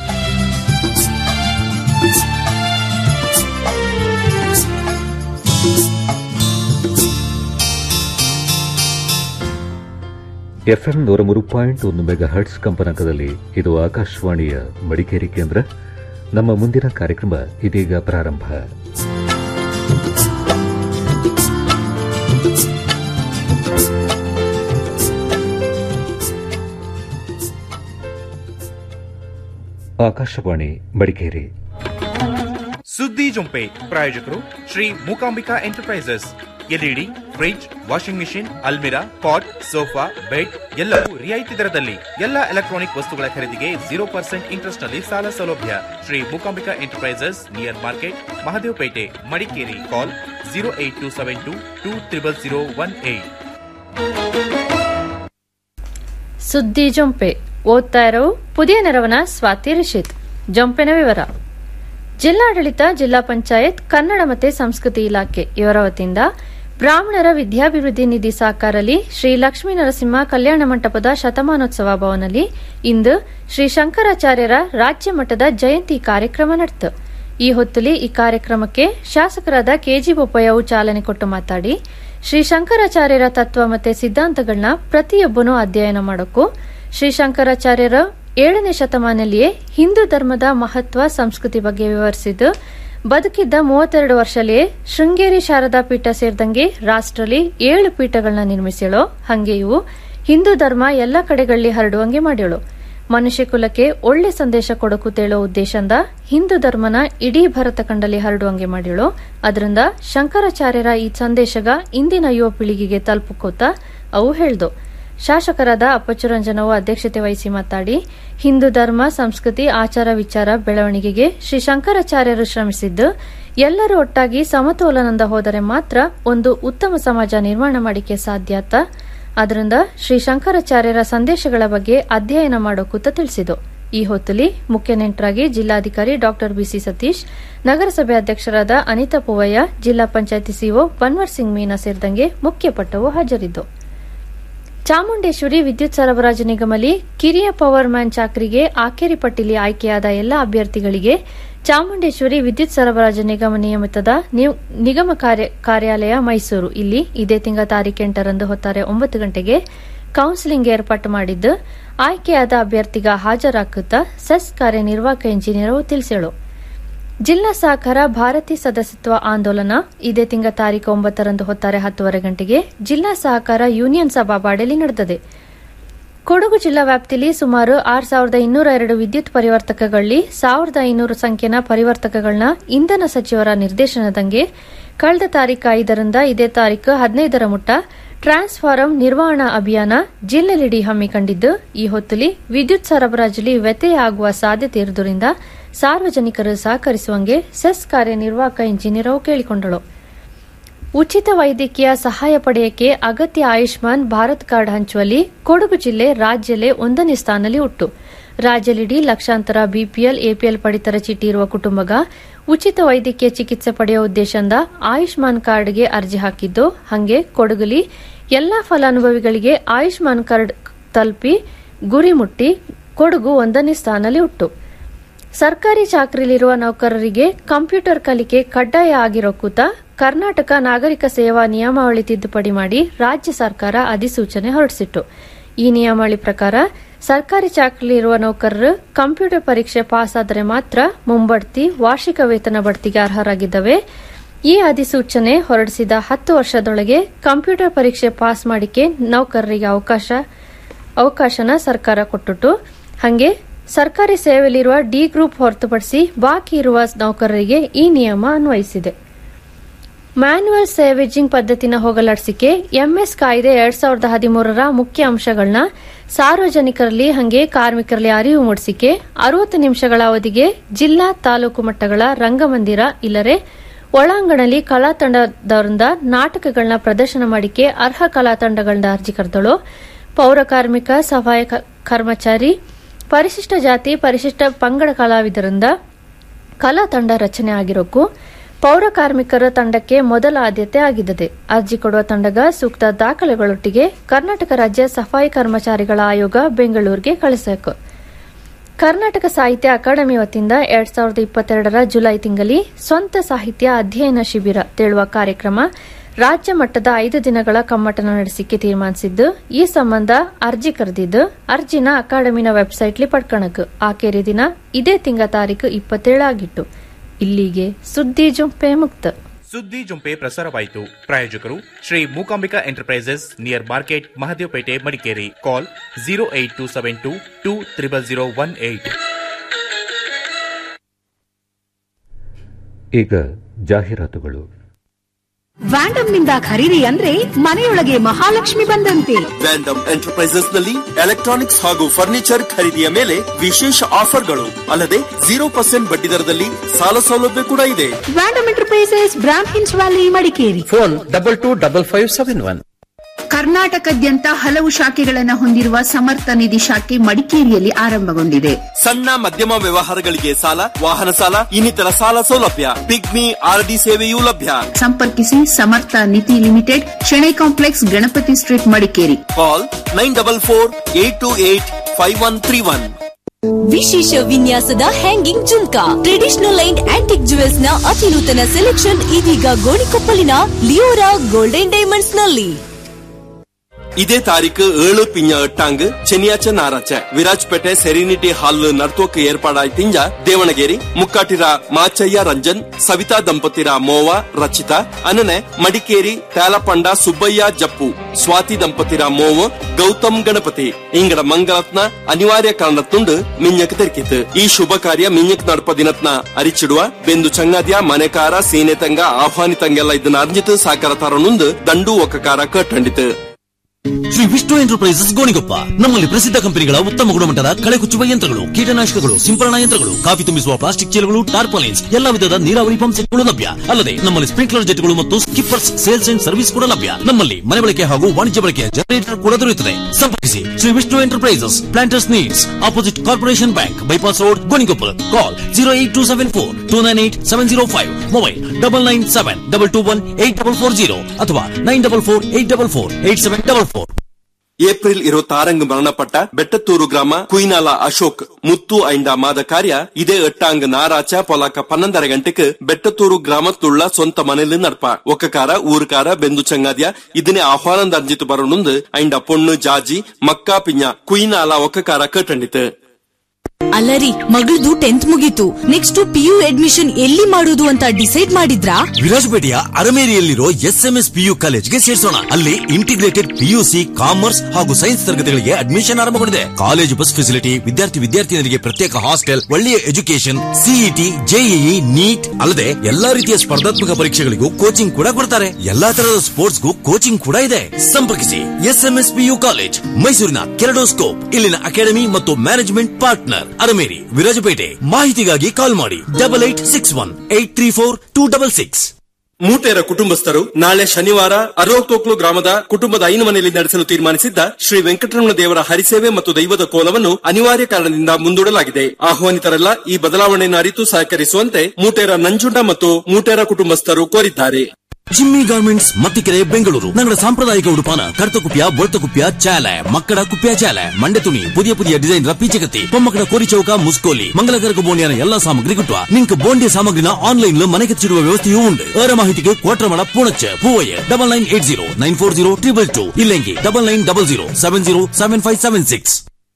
ಎಫ್ಎಂ ನೂರ ಮೂರು ಪಾಯಿಂಟ್ ಒಂದು ಮೆಗಾ ಹರ್ಟ್ಸ್ ಕಂಪನಾಂಕದಲ್ಲಿ ಇದು ಆಕಾಶವಾಣಿಯ ಮಡಿಕೇರಿ ಕೇಂದ್ರ ನಮ್ಮ ಮುಂದಿನ ಕಾರ್ಯಕ್ರಮ ಇದೀಗ ಪ್ರಾರಂಭ ಆಕಾಶವಾಣಿ ಮಡಿಕೇರಿ ಸುದ್ದಿ ಜೊಂಪೆ ಪ್ರಾಯೋಜಕರು Shri Mookambika enterprises LED fridge washing machine ಅಲ್ಮಿರಾ ಪಾಟ್ ಸೋಫಾ ಬೆಡ್ ಎಲ್ಲವೂ ರಿಯಾಯಿತಿ ದರದಲ್ಲಿ ಎಲ್ಲ ಎಲೆಕ್ಟ್ರಾನಿಕ್ ವಸ್ತುಗಳ ಖರೀದಿಗೆ ಜೀರೋ ಪರ್ಸೆಂಟ್ ಇಂಟ್ರೆಸ್ಟ್ ನಲ್ಲಿ ಸಾಲ ಸೌಲಭ್ಯ Shri Mookambika enterprises near market Mahadevpet Madikeri call zero eight two seven two two triple zero one eight Suddi Jompe ಓದ್ತಾ ಇರೋ ಪುದಿಯ ನೆರವನ ಸ್ವಾತಿ ರಿಷಿತ್ ಜೊಂಪೆನ ವಿವರ ಜಿಲ್ಲಾಡಳಿತ ಜಿಲ್ಲಾ ಪಂಚಾಯತ್ ಕನ್ನಡ ಮತ್ತು ಸಂಸ್ಕೃತಿ ಇಲಾಖೆ ಇವರ ವತಿಯಿಂದ ಬ್ರಾಹ್ಮಣರ ವಿದ್ಯಾಭಿವೃದ್ಧಿ ನಿಧಿ ಸಾಕಾರಲಿ ಶ್ರೀ ಲಕ್ಷ್ಮೀ ನರಸಿಂಹ ಕಲ್ಯಾಣ ಮಂಟಪದ ಶತಮಾನೋತ್ಸವ ಭವನಲ್ಲಿ ಇಂದು ಶ್ರೀ ಶಂಕರಾಚಾರ್ಯರ ರಾಜ್ಯ ಮಟ್ಟದ ಜಯಂತಿ ಕಾರ್ಯಕ್ರಮ ನಡೆಯಿತು ಈ ಹೊತ್ತಲ್ಲಿ ಈ ಕಾರ್ಯಕ್ರಮಕ್ಕೆ ಶಾಸಕರಾದ ಕೆಜಿ ಬೊಪ್ಪಯ್ಯವು ಚಾಲನೆ ಕೊಟ್ಟು ಮಾತಾಡಿ ಶ್ರೀ ಶಂಕರಾಚಾರ್ಯರ ತತ್ವ ಮತ್ತು ಸಿದ್ಧಾಂತಗಳನ್ನ ಪ್ರತಿಯೊಬ್ಬನೂ ಅಧ್ಯಯನ ಮಾಡೋಕ್ಕೂ ಶ್ರೀ ಶಂಕರಾಚಾರ್ಯರ ಏಳನೇ ಶತಮಾನದಲ್ಲಿಯೇ ಹಿಂದೂ ಧರ್ಮದ ಮಹತ್ವ ಸಂಸ್ಕೃತಿ ಬಗ್ಗೆ ವಿವರಿಸಿದ್ದು ಬದುಕಿದ್ದ ಮೂವತ್ತೆರಡು ವರ್ಷದಲ್ಲಿಯೇ ಶೃಂಗೇರಿ ಶಾರದಾ ಪೀಠ ಸೇರಿದಂಗೆ ರಾಷ್ಟ್ರಲ್ಲಿ ಏಳು ಪೀಠಗಳನ್ನ ನಿರ್ಮಿಸಿಳೋ ಹಂಗೆ ಇವು ಹಿಂದೂ ಧರ್ಮ ಎಲ್ಲ ಕಡೆಗಳಲ್ಲಿ ಹರಡುವಂಗೆ ಮಾಡ್ಯಳು ಮನುಷ್ಯ ಕುಲಕ್ಕೆ ಒಳ್ಳೆ ಸಂದೇಶ ಕೊಡಕು ತೇಳೋ ಉದ್ದೇಶದಿಂದ ಹಿಂದೂ ಧರ್ಮನ ಇಡೀ ಭರತ ಖಂಡಲ್ಲಿ ಹರಡುವಂಗೆ ಮಾಡ್ಯಳು ಅದರಿಂದ ಶಂಕರಾಚಾರ್ಯರ ಈ ಸಂದೇಶಗ ಇಂದಿನ ಯುವ ಪೀಳಿಗೆಗೆ ತಲುಪಕೋತ ಅವು ಹೇಳ್ದು ಶಾಸಕರಾದ ಅಪ್ಪಚ್ಚುರಂಜನವು ಅಧ್ಯಕ್ಷತೆ ವಹಿಸಿ ಮಾತಾಡಿ ಹಿಂದೂ ಧರ್ಮ ಸಂಸ್ಕೃತಿ ಆಚಾರ ವಿಚಾರ ಬೆಳವಣಿಗೆಗೆ ಶ್ರೀ ಶಂಕರಾಚಾರ್ಯರು ಶ್ರಮಿಸಿದ್ದು ಎಲ್ಲರೂ ಒಟ್ಟಾಗಿ ಸಮತೋಲನದಿಂದ ಹೋದರೆ ಮಾತ್ರ ಒಂದು ಉತ್ತಮ ಸಮಾಜ ನಿರ್ಮಾಣ ಮಾಡಿಕೆ ಸಾಧ್ಯ ಆದ್ದರಿಂದ ಶ್ರೀ ಶಂಕರಾಚಾರ್ಯರ ಸಂದೇಶಗಳ ಬಗ್ಗೆ ಅಧ್ಯಯನ ಮಾಡೋಕೂತ ತಿಳಿಸಿತು ಈ ಹೊತ್ತಲ್ಲಿ ಮುಖ್ಯ ನೆಂಟರಾಗಿ ಜಿಲ್ಲಾಧಿಕಾರಿ ಡಾಕ್ಟರ್ ಬಿಸಿ ಸತೀಶ್ ನಗರಸಭೆ ಅಧ್ಯಕ್ಷರಾದ ಅನಿತಾ ಪೂವಯ್ಯ ಜಿಲ್ಲಾ ಪಂಚಾಯತಿ ಸಿಒ ಬನ್ವರ್ ಸಿಂಗ್ ಮೀನಾ ಸೇರಿದಂಗೆ ಮುಖ್ಯ ಪಟ್ಟವು ಹಾಜರಿದ್ದು ಚಾಮುಂಡೇಶ್ವರಿ ವಿದ್ಯುತ್ ಸರಬರಾಜು ನಿಗಮಲಿ ಕಿರಿಯ ಪವರ್ ಮ್ಯಾನ್ ಚಾಕರಿಗೆ ಆಕೇರಿ ಪಟ್ಟಿಲಿ ಆಯ್ಕೆಯಾದ ಎಲ್ಲ ಅಭ್ಯರ್ಥಿಗಳಿಗೆ ಚಾಮುಂಡೇಶ್ವರಿ ವಿದ್ಯುತ್ ಸರಬರಾಜು ನಿಗಮ ನಿಯಮಿತದ ನಿ- ನಿಗಮ ಕಾರ್ಯ- ಕಾರ್ಯಾಲಯ ಮೈಸೂರು ಇಲ್ಲಿ ಇದೇ ತಿಂಗಳ ತಾರೀಕು ಎಂಟರಂದು ಹೊತ್ತಾರೆ ಒಂಬತ್ತು ಗಂಟೆಗೆ ಕೌನ್ಸಿಲಿಂಗ್ ಏರ್ಪಾಟು ಮಾಡಿದ್ದು ಆಯ್ಕೆಯಾದ ಅಭ್ಯರ್ಥಿಗ ಹಾಜರಾಗುತ್ತಾ ಸೆಸ್ ಕಾರ್ಯನಿರ್ವಾಹಕ ಇಂಜಿನಿಯರ್ ತಿಳಿಸೇಳು ಜಿಲ್ಲಾ ಸಹಕಾರ ಭಾರತಿ ಸದಸ್ಯತ್ವ ಆಂದೋಲನ ಇದೇ ತಿಂಗಳ ತಾರೀಕು ಒಂಬತ್ತರಂದು ಹೊತ್ತಾರೆ ಹತ್ತುವರೆ ಗಂಟೆಗೆ ಜಿಲ್ಲಾ ಸಹಕಾರ ಯೂನಿಯನ್ ಸಭಾಬಾಡಲಿ ನಡೆದಿದೆ ಕೊಡಗು ಜಿಲ್ಲಾ ವ್ಯಾಪ್ತಿಯಲ್ಲಿ ಸುಮಾರು ಆರು ಸಾವಿರದ ಇನ್ನೂರ ಎರಡು ವಿದ್ಯುತ್ ಪರಿವರ್ತಕಗಳಲ್ಲಿ ಸಾವಿರದ ಐನೂರು ಸಂಖ್ಯೆನ ಪರಿವರ್ತಕಗಳನ್ನ ಇಂಧನ ಸಚಿವರ ನಿರ್ದೇಶನದಂಗೆ ಕಳೆದ ತಾರೀಕು ಐದರಿಂದ ಇದೇ ತಾರೀಕು ಹದಿನೈದರ ಮುಟ್ಟ ಟ್ರಾನ್ಸ್ಫಾರಂ ನಿರ್ವಹಣಾ ಅಭಿಯಾನ ಜಿಲ್ಲೆಲಿಡಿ ಹಮ್ಮಿಕೊಂಡಿದ್ದು ಈ ಹೊತ್ತಲ್ಲಿ ವಿದ್ಯುತ್ ಸರಬರಾಜಲ್ಲಿ ವ್ಯತ್ಯಯ ಆಗುವ ಸಾಧ್ಯತೆ ಇರುವುದರಿಂದ ಸಾರ್ವಜನಿಕರು ಸಹಕರಿಸುವಂಗೆ ಸೆಸ್ ಕಾರ್ಯನಿರ್ವಾಹಕ ಇಂಜಿನಿಯರ್ ಕೇಳಿಕೊಂಡಳು ಉಚಿತ ವೈದ್ಯಕೀಯ ಸಹಾಯ ಪಡೆಯಕ್ಕೆ ಅಗತ್ಯ ಆಯುಷ್ಮಾನ್ ಭಾರತ್ ಕಾರ್ಡ್ ಹಂಚುವಲ್ಲಿ ಕೊಡಗು ಜಿಲ್ಲೆ ರಾಜ್ಯಲ್ಲೇ ಒಂದನೇ ಸ್ಥಾನದಲ್ಲಿ ಉಟ್ಟು ರಾಜ್ಯಲಿಡೀ ಲಕ್ಷಾಂತರ ಬಿಪಿಎಲ್ ಎಪಿಎಲ್ ಪಡಿತರ ಚೀಟಿ ಇರುವ ಕುಟುಂಬಗ ಉಚಿತ ವೈದ್ಯಕೀಯ ಚಿಕಿತ್ಸೆ ಪಡೆಯುವ ಉದ್ದೇಶದಿಂದ ಆಯುಷ್ಮಾನ್ ಕಾರ್ಡ್ಗೆ ಅರ್ಜಿ ಹಾಕಿದ್ದು ಹಂಗೆ ಕೊಡಗುಲಿ ಎಲ್ಲಾ ಫಲಾನುಭವಿಗಳಿಗೆ ಆಯುಷ್ಮಾನ್ ಕಾರ್ಡ್ ತಲುಪಿ ಗುರಿ ಮುಟ್ಟಿ ಕೊಡಗು ಒಂದನೇ ಸ್ಥಾನದಲ್ಲಿ ಉಟ್ಟು ಸರ್ಕಾರಿ ಚಾಕರಿಲಿರುವ ನೌಕರರಿಗೆ ಕಂಪ್ಯೂಟರ್ ಕಲಿಕೆ ಕಡ್ಡಾಯ ಆಗಿರೋ ಕೂತ ಕರ್ನಾಟಕ ನಾಗರಿಕ ಸೇವಾ ನಿಯಮಾವಳಿ ತಿದ್ದುಪಡಿ ಮಾಡಿ ರಾಜ್ಯ ಸರ್ಕಾರ ಅಧಿಸೂಚನೆ ಹೊರಡಿಸಿತ್ತು ಈ ನಿಯಮಾವಳಿ ಪ್ರಕಾರ ಸರ್ಕಾರಿ ಚಾಕರಿಲಿರುವ ನೌಕರರು ಕಂಪ್ಯೂಟರ್ ಪರೀಕ್ಷೆ ಪಾಸ್ ಆದರೆ ಮಾತ್ರ ಮುಂಬಡ್ತಿ ವಾರ್ಷಿಕ ವೇತನ ಬಡ್ತಿಗೆ ಅರ್ಹರಾಗಿದ್ದವೆ ಈ ಅಧಿಸೂಚನೆ ಹೊರಡಿಸಿದ ಹತ್ತು ವರ್ಷದೊಳಗೆ ಕಂಪ್ಯೂಟರ್ ಪರೀಕ್ಷೆ ಪಾಸ್ ಮಾಡಿಕೆ ನೌಕರರಿಗೆ ಅವಕಾಶ ಅವಕಾಶನ ಸರ್ಕಾರ ಕೊಟ್ಟಿತು ಹಾಗೆ ಸರ್ಕಾರಿ ಸೇವೆಯಲ್ಲಿರುವ ಡಿ ಗ್ರೂಪ್ ಹೊರತುಪಡಿಸಿ ಬಾಕಿ ಇರುವ ನೌಕರರಿಗೆ ಈ ನಿಯಮ ಅನ್ವಯಿಸಿದೆ ಮ್ಯಾನ್ಯುವಲ್ ಸೇವೇಜಿಂಗ್ ಪದ್ಧತಿನ ಹೋಗಲಾಡಿಸಿಕೆ ಎಂಎಸ್ ಕಾಯ್ದೆ ಎರಡ್ ಸಾವಿರದ ಹದಿಮೂರರ ಮುಖ್ಯ ಅಂಶಗಳನ್ನ ಸಾರ್ವಜನಿಕರಲ್ಲಿ ಹಾಗೆ ಕಾರ್ಮಿಕರಲ್ಲಿ ಅರಿವು ಮೂಡಿಸಿಕೆ ಅರವತ್ತು ನಿಮಿಷಗಳ ಅವಧಿಗೆ ಜಿಲ್ಲಾ ತಾಲೂಕು ಮಟ್ಟಗಳ ರಂಗಮಂದಿರ ಇಲ್ಲರೆ ಒಳಾಂಗಣದಲ್ಲಿ ಕಲಾ ತಂಡದವರಿಂದ ನಾಟಕಗಳನ್ನ ಪ್ರದರ್ಶನ ಮಾಡಿಕೆ ಅರ್ಹ ಕಲಾ ತಂಡಗಳನ್ನ ಅರ್ಜಿ ಕರೆದಳು ಪೌರ ಕಾರ್ಮಿಕ ಸಹಾಯ ಕ- ಕರ್ಮಚಾರಿ ಪರಿಶಿಷ್ಟ ಜಾತಿ ಪರಿಶಿಷ್ಟ ಪಂಗಡ ಕಲಾವಿದರಿಂದ ಕಲಾ ತಂಡ ರಚನೆ ಆಗಿರೋಕ್ಕೂ ಪೌರ ಕಾರ್ಮಿಕರ ತಂಡಕ್ಕೆ ಮೊದಲ ಆದ್ಯತೆ ಆಗಿದ್ದದೆ ಅರ್ಜಿ ಕೊಡುವ ತಂಡಗ ಸೂಕ್ತ ದಾಖಲೆಗಳೊಟ್ಟಿಗೆ ಕರ್ನಾಟಕ ರಾಜ್ಯ ಸಫಾಯಿ ಕರ್ಮಚಾರಿಗಳ ಆಯೋಗ ಬೆಂಗಳೂರಿಗೆ ಕಳಿಸಬೇಕು ಕರ್ನಾಟಕ ಸಾಹಿತ್ಯ ಅಕಾಡೆಮಿ ವತಿಯಿಂದ ಎರಡ್ ಸಾವಿರದ ಇಪ್ಪತ್ತೆರಡರ ಜುಲೈ ತಿಂಗಳಲ್ಲಿ ಸ್ವಂತ ಸಾಹಿತ್ಯ ಅಧ್ಯಯನ ಶಿಬಿರ ತೇಳುವ ಕಾರ್ಯಕ್ರಮ ರಾಜ್ಯ ಮಟ್ಟದ ಐದು ದಿನಗಳ ಕಮ್ಮಟನ ನಡೆಸಿಕೆ ತೀರ್ಮಾನಿಸಿದ್ದು ಈ ಸಂಬಂಧ ಅರ್ಜಿ ಕರೆದಿದ್ದು ಅರ್ಜಿನ ಅಕಾಡೆಮಿನ ವೆಬ್ಸೈಟ್ಲಿ ಪಡ್ಕಣಕ್ ಆಖೇರಿ ದಿನ ಇದೇ ತಿಂಗಳ ತಾರೀಕು ಇಪ್ಪತ್ತೇಳು ಆಗಿತ್ತು ಇಲ್ಲಿಗೆ ಸುದ್ದಿ ಜುಂಪೆ ಮುಕ್ತ ಸುದ್ದಿ ಜುಂಪೆ ಪ್ರಸಾರವಾಯಿತು ಪ್ರಾಯೋಜಕರು Shri Mookambika enterprises near market Mahadevpet Madikeri call zero eight two seven two two triple zero one eight ಈಗ ಜಾಹೀರಾತುಗಳು ವ್ಯಾಂಡಮ್ ನಿಂದ ಖರೀದಿ ಅಂದ್ರೆ ಮನೆಯೊಳಗೆ ಮಹಾಲಕ್ಷ್ಮಿ ಬಂದಂತೆ ವ್ಯಾಂಡಮ್ ಎಂಟರ್ಪ್ರೈಸಸ್ ನಲ್ಲಿ ಎಲೆಕ್ಟ್ರಾನಿಕ್ಸ್ ಹಾಗೂ ಫರ್ನಿಚರ್ ಖರೀದಿಯ ಮೇಲೆ ವಿಶೇಷ ಆಫರ್ಗಳು ಅಲ್ಲದೆ ಜೀರೋ ಪರ್ಸೆಂಟ್ ಬಡ್ಡಿ ದರದಲ್ಲಿ ಸಾಲ ಸೌಲಭ್ಯ ಕೂಡ ಇದೆ ವ್ಯಾಂಡಮ್ ಎಂಟರ್ಪ್ರೈಸಸ್ ಬ್ರಾಂಡ್ ಹಿನ್ಸ್ valley Madikeri phone double two double five seven one ಕರ್ನಾಟಕದ್ಯಂತ ಹಲವು ಶಾಖೆಗಳನ್ನು ಹೊಂದಿರುವ ಸಮರ್ಥ ನಿಧಿ ಶಾಖೆ ಮಡಿಕೇರಿಯಲ್ಲಿ ಆರಂಭಗೊಂಡಿದೆ ಸಣ್ಣ ಮಧ್ಯಮ ವ್ಯವಹಾರಗಳಿಗೆ ಸಾಲ ವಾಹನ ಸಾಲ ಇನ್ನಿತರ ಸಾಲ ಸೌಲಭ್ಯ ಪಿಗ್ಮಿ ಆರ್ಡಿ ಸೇವೆಯೂ ಲಭ್ಯ ಸಂಪರ್ಕಿಸಿ Samartha Nidhi limited Shenoy complex Ganapathi street Madikeri call nine double four eight two eight five one three one ವಿಶೇಷ ವಿನ್ಯಾಸದ hanging jhumka traditional and antique ಜುವೆಲ್ಸ್ ನ ಅತಿ ನೂತನ ಸೆಲೆಕ್ಷನ್ ಇದೀಗ ಗೋಣಿಕೊಪ್ಪಲಿನ ಲಿಯೋರಾ ಗೋಲ್ಡನ್ ಡೈಮಂಡ್ಸ್ ನಲ್ಲಿ ಇದೇ ತಾರೀಕು ಏಳು ಪಿಂಜ ಎಟ್ಟಾಂಗ್ ಚೆನ್ನಿಯಾಚ ನಾರಾಚ ವಿರಾಜ್ಪೇಟೆ ಸೆರಿನಿಟಿ ಹಾಲ್ ನರ್ತೋಕ್ ಏರ್ಪಾಡಾಯ್ತಿಂಜ ದೇವಣಗೇರಿ ಮುಕ್ಕಾಟಿರ ಮಾಚಯ್ಯ ರಂಜನ್ ಸವಿತಾ ದಂಪತಿರ ಮೋವ ರಚಿತಾ ಅನನೆ ಮಡಿಕೇರಿ ತೇಲಪಂಡ ಸುಬ್ಬಯ್ಯ ಜಪ್ಪು ಸ್ವಾತಿ ದಂಪತಿರ ಮೋವ ಗೌತಮ್ ಗಣಪತಿ ಇಂಗಡ ಮಂಗಲತ್ನ ಅನಿವಾರ್ಯ ಕಾರಣತ್ತುಂಡು ಮಿಂಜಕ್ ತೆರಕಿತು ಈ ಶುಭ ಕಾರ್ಯ ಮಿಂಜಕ್ ನಡಪ ದಿನತ್ನ ಅರಿಚಿಡುವ ಬೆಂದು ಚಂಗಾದ್ಯ ಮನೆಕಾರ ಸೀನೆತಂಗ ಆಹ್ವಾನಿತಂಗೆಲ್ಲ ಇದನ್ನ ಅರ್ಜಿತು ಸಾಕಾರ ತರನುಂದು ದಂಡು ಒಕ್ಕಕಾರ ಕಟ್ಟಂಡಿತು ಶ್ರೀ ವಿಷ್ಣು ಎಂಟರ್ಪ್ರೈಸಸ್ ಗೋಣಿಗೊಪ್ಪ ನಮ್ಮಲ್ಲಿ ಪ್ರಸಿದ್ಧ ಕಂಪನಿಗಳ ಉತ್ತಮ ಗುಣಮಟ್ಟದ ಕಳೆ ಕುಚ್ಚುವ ಯಂತ್ರಗಳು ಕೀಟನಾಶಕಗಳು ಸಿಂಪರಣಾ ಯಂತ್ರಗಳು ಕಾಫಿ ತುಂಬಿಸುವ ಪ್ಲಾಸ್ಟಿಕ್ ಚೀಲಗಳು ಟಾರ್ಪಾಲಿನ್ಸ್ ಎಲ್ಲಾ ವಿಧದ ನೀರಾವರಿ ಪಂಪ್ ಸೆಟ್ಗಳು ಲಭ್ಯ ಅಲ್ಲದೆ ನಮ್ಮಲ್ಲಿ ಸ್ಪ್ರಿಂಕ್ಲರ್ ಜೆಟ್ಗಳು ಮತ್ತು ಸ್ಕಿಪ್ಪರ್ಸ್ ಸೇಲ್ಸ್ ಅಂಡ್ ಸರ್ವಿಸ್ ಕೂಡ ಲಭ್ಯ ನಮ್ಮಲ್ಲಿ ಮನೆ ಬಳಕೆ ಹಾಗೂ ವಾಣಿಜ್ಯ ಬಳಕೆಯ ಜನರೇಟರ್ ಕೂಡ ದೊರೆಯುತ್ತದೆ ಸಂಪರ್ಕಿಸಿ Shri Vishnu enterprises planters needs opposite corporation bank bypass road Gonikoppal call zero eight two seven four two nine eight seven zero five mobile double nine seven double two one eight double four zero ಅಥವಾ nine double four eight double four eight seven double four April ಇರುವತ್ತಾರಂಗ್ ಮರಣಪಟ್ಟ ಬೆಟ್ಟತ್ತೂರು ಗ್ರಾಮ ಕುಯಿನಾಲ ಅಶೋಕ್ ಮುತ್ತು ಐಂಡ ಮಾದ ಕಾರ್ಯ ಇದೇ ಎಟ್ಟಾಂಗ್ ನಾರಾಚ ಪೊಲಾಕ ಪನ್ನೊಂದರ ಗಂಟೆಗೆ ಬೆಟ್ಟತ್ತೂರು ಗ್ರಾಮತ್ತುಳ್ಳ ಸ್ವಂತ ಮನೇಲಿ ನಡ್ಪ ಒಕ್ಕಕಾರ ಊರುಕಾರ ಬೆಂದು ಚಂಗಾದ್ಯ ಇದನ್ನೇ ಆಹ್ವಾನದ ಅರ್ಜಿತು ಬರೋಣುಂದು ಐಂಡ ಪೊಣ್ಣು ಜಾಜಿ ಮಕ್ಕಾ ಪಿಂಜ ಕುಯಿನಾಲ ಒಕ್ಕಕಾರ ಕಟ್ಟಂಡಿತು ಅಲ್ಲರಿ ಮಗಳದು ಟೆಂತ್ ಮುಗೀತು ನೆಕ್ಸ್ಟ್ ಪಿ ಯು ಅಡ್ಮಿಷನ್ ಎಲ್ಲಿ ಮಾಡೋದು ಅಂತ ಡಿಸೈಡ್ ಮಾಡಿದ್ರಾ ವಿರಾಜಪೇಟೆಯ ಅರಮೇರಿಯಲ್ಲಿರೋ ಎಸ್ಎಂಎಸ್ ಪಿಯು ಕಾಲೇಜ್ಗೆ ಸೇರಿಸೋಣ ಅಲ್ಲಿ ಇಂಟಿಗ್ರೇಟೆಡ್ ಪಿಯುಸಿ ಕಾಮರ್ಸ್ ಹಾಗೂ ಸೈನ್ಸ್ ತರಗತಿಗಳಿಗೆ ಅಡ್ಮಿಷನ್ ಆರಂಭಗೊಂಡಿದೆ ಕಾಲೇಜು ಬಸ್ ಫೆಸಿಲಿಟಿ ವಿದ್ಯಾರ್ಥಿ ವಿದ್ಯಾರ್ಥಿನಿಯರಿಗೆ ಪ್ರತ್ಯೇಕ ಹಾಸ್ಟೆಲ್ ಒಳ್ಳೆಯ ಎಜುಕೇಶನ್ ಸಿಇಟಿ ಜೆಇಇ ನೀಟ್ ಅಲ್ಲದೆ ಎಲ್ಲಾ ರೀತಿಯ ಸ್ಪರ್ಧಾತ್ಮಕ ಪರೀಕ್ಷೆಗಳಿಗೂ ಕೋಚಿಂಗ್ ಕೂಡ ಕೊಡ್ತಾರೆ ಎಲ್ಲಾ ತರಹದ ಸ್ಪೋರ್ಟ್ಸ್ಗೂ ಕೋಚಿಂಗ್ ಕೂಡ ಇದೆ ಸಂಪರ್ಕಿಸಿ ಎಸ್ಎಂಎಸ್ ಪಿಯು ಕಾಲೇಜ್ ಮೈಸೂರಿನ ಕೆರಡೋಸ್ಕೋಪ್ ಇಲ್ಲಿನ ಅಕಾಡೆಮಿ ಮತ್ತು ಮ್ಯಾನೇಜ್ಮೆಂಟ್ ಪಾರ್ಟ್ನರ್ ಅರಮೇರಿ ವಿರಾಜಪೇಟೆ ಮಾಹಿತಿಗಾಗಿ ಕಾಲ್ ಮಾಡಿ double eight six one eight three four two double six Mootera ಕುಟುಂಬಸ್ಥರು ನಾಳೆ ಶನಿವಾರ ಅರೋತೋಕ್ಲು ಗ್ರಾಮದ ಕುಟುಂಬದ ಐನು ಮನೆಯಲ್ಲಿ ನಡೆಸಲು ತೀರ್ಮಾನಿಸಿದ್ದ ಶ್ರೀ ವೆಂಕಟರಮಣ ದೇವರ ಹರಿಸೇವೆ ಮತ್ತು ದೈವದ ಕೋಲವನ್ನು ಅನಿವಾರ್ಯ ಕಾರಣದಿಂದ ಮುಂದೂಡಲಾಗಿದೆ ಆಹ್ವಾನಿತರೆಲ್ಲ ಈ ಬದಲಾವಣೆಯನ್ನು ಅರಿತು ಸಹಕರಿಸುವಂತೆ ಮೂಟೇರ ನಂಜುಂಡ ಮತ್ತು ಮೂಟೇರ ಕುಟುಂಬಸ್ಥರು ಕೋರಿದ್ದಾರೆ ಜಿಮ್ಮಿ ಗಾರ್ಮೆಂಟ್ಸ್ ಮತ್ತಿಕೆರೆ ಬೆಂಗಳೂರು ನಗರ ಸಾಂಪ್ರದಾಯಿಕ ಉಡುಪಾನ ಕರ್ತಕುಪ್ಯ ಬೊಳ್ತಕುಪ್ಯ ಚಾಲೆ ಮಕ್ಕಳ ಕುಪ್ಯ ಚಾಲೆ ಮಂಡೆ ತುಣಿ ಪುದಿಯ ಪುದಿಯ ಡಿಸೈನ್ ಪೀಚಗತಿ ಪೊಮ್ಮಕ್ಕಳ ಕೋರಿ ಚೌಕ ಮುಸ್ಕೋಲಿ ಮಂಗಲಕರಕ ಬೋಂಡಿಯನ ಎಲ್ಲಾ ಸಾಮಗ್ರಿ ಗಿಟ್ಟುವ ನಿಂಕ್ ಬೋಂಡಿಯ ಸಾಮಗ್ರಿನ ಆನ್ಲೈನ್ ಮನೆಗೆ ಚಿಡುವ ವ್ಯವಸ್ಥೆಯೂ ಉಂಟು ಅವರ ಮಾಹಿತಿಗೆ Kotramana Poonacha Poovaiah double nine eight zero nine four zero triple two ಇಲ್ಲೆಂಗಿ double nine double zero seven zero seven five seven six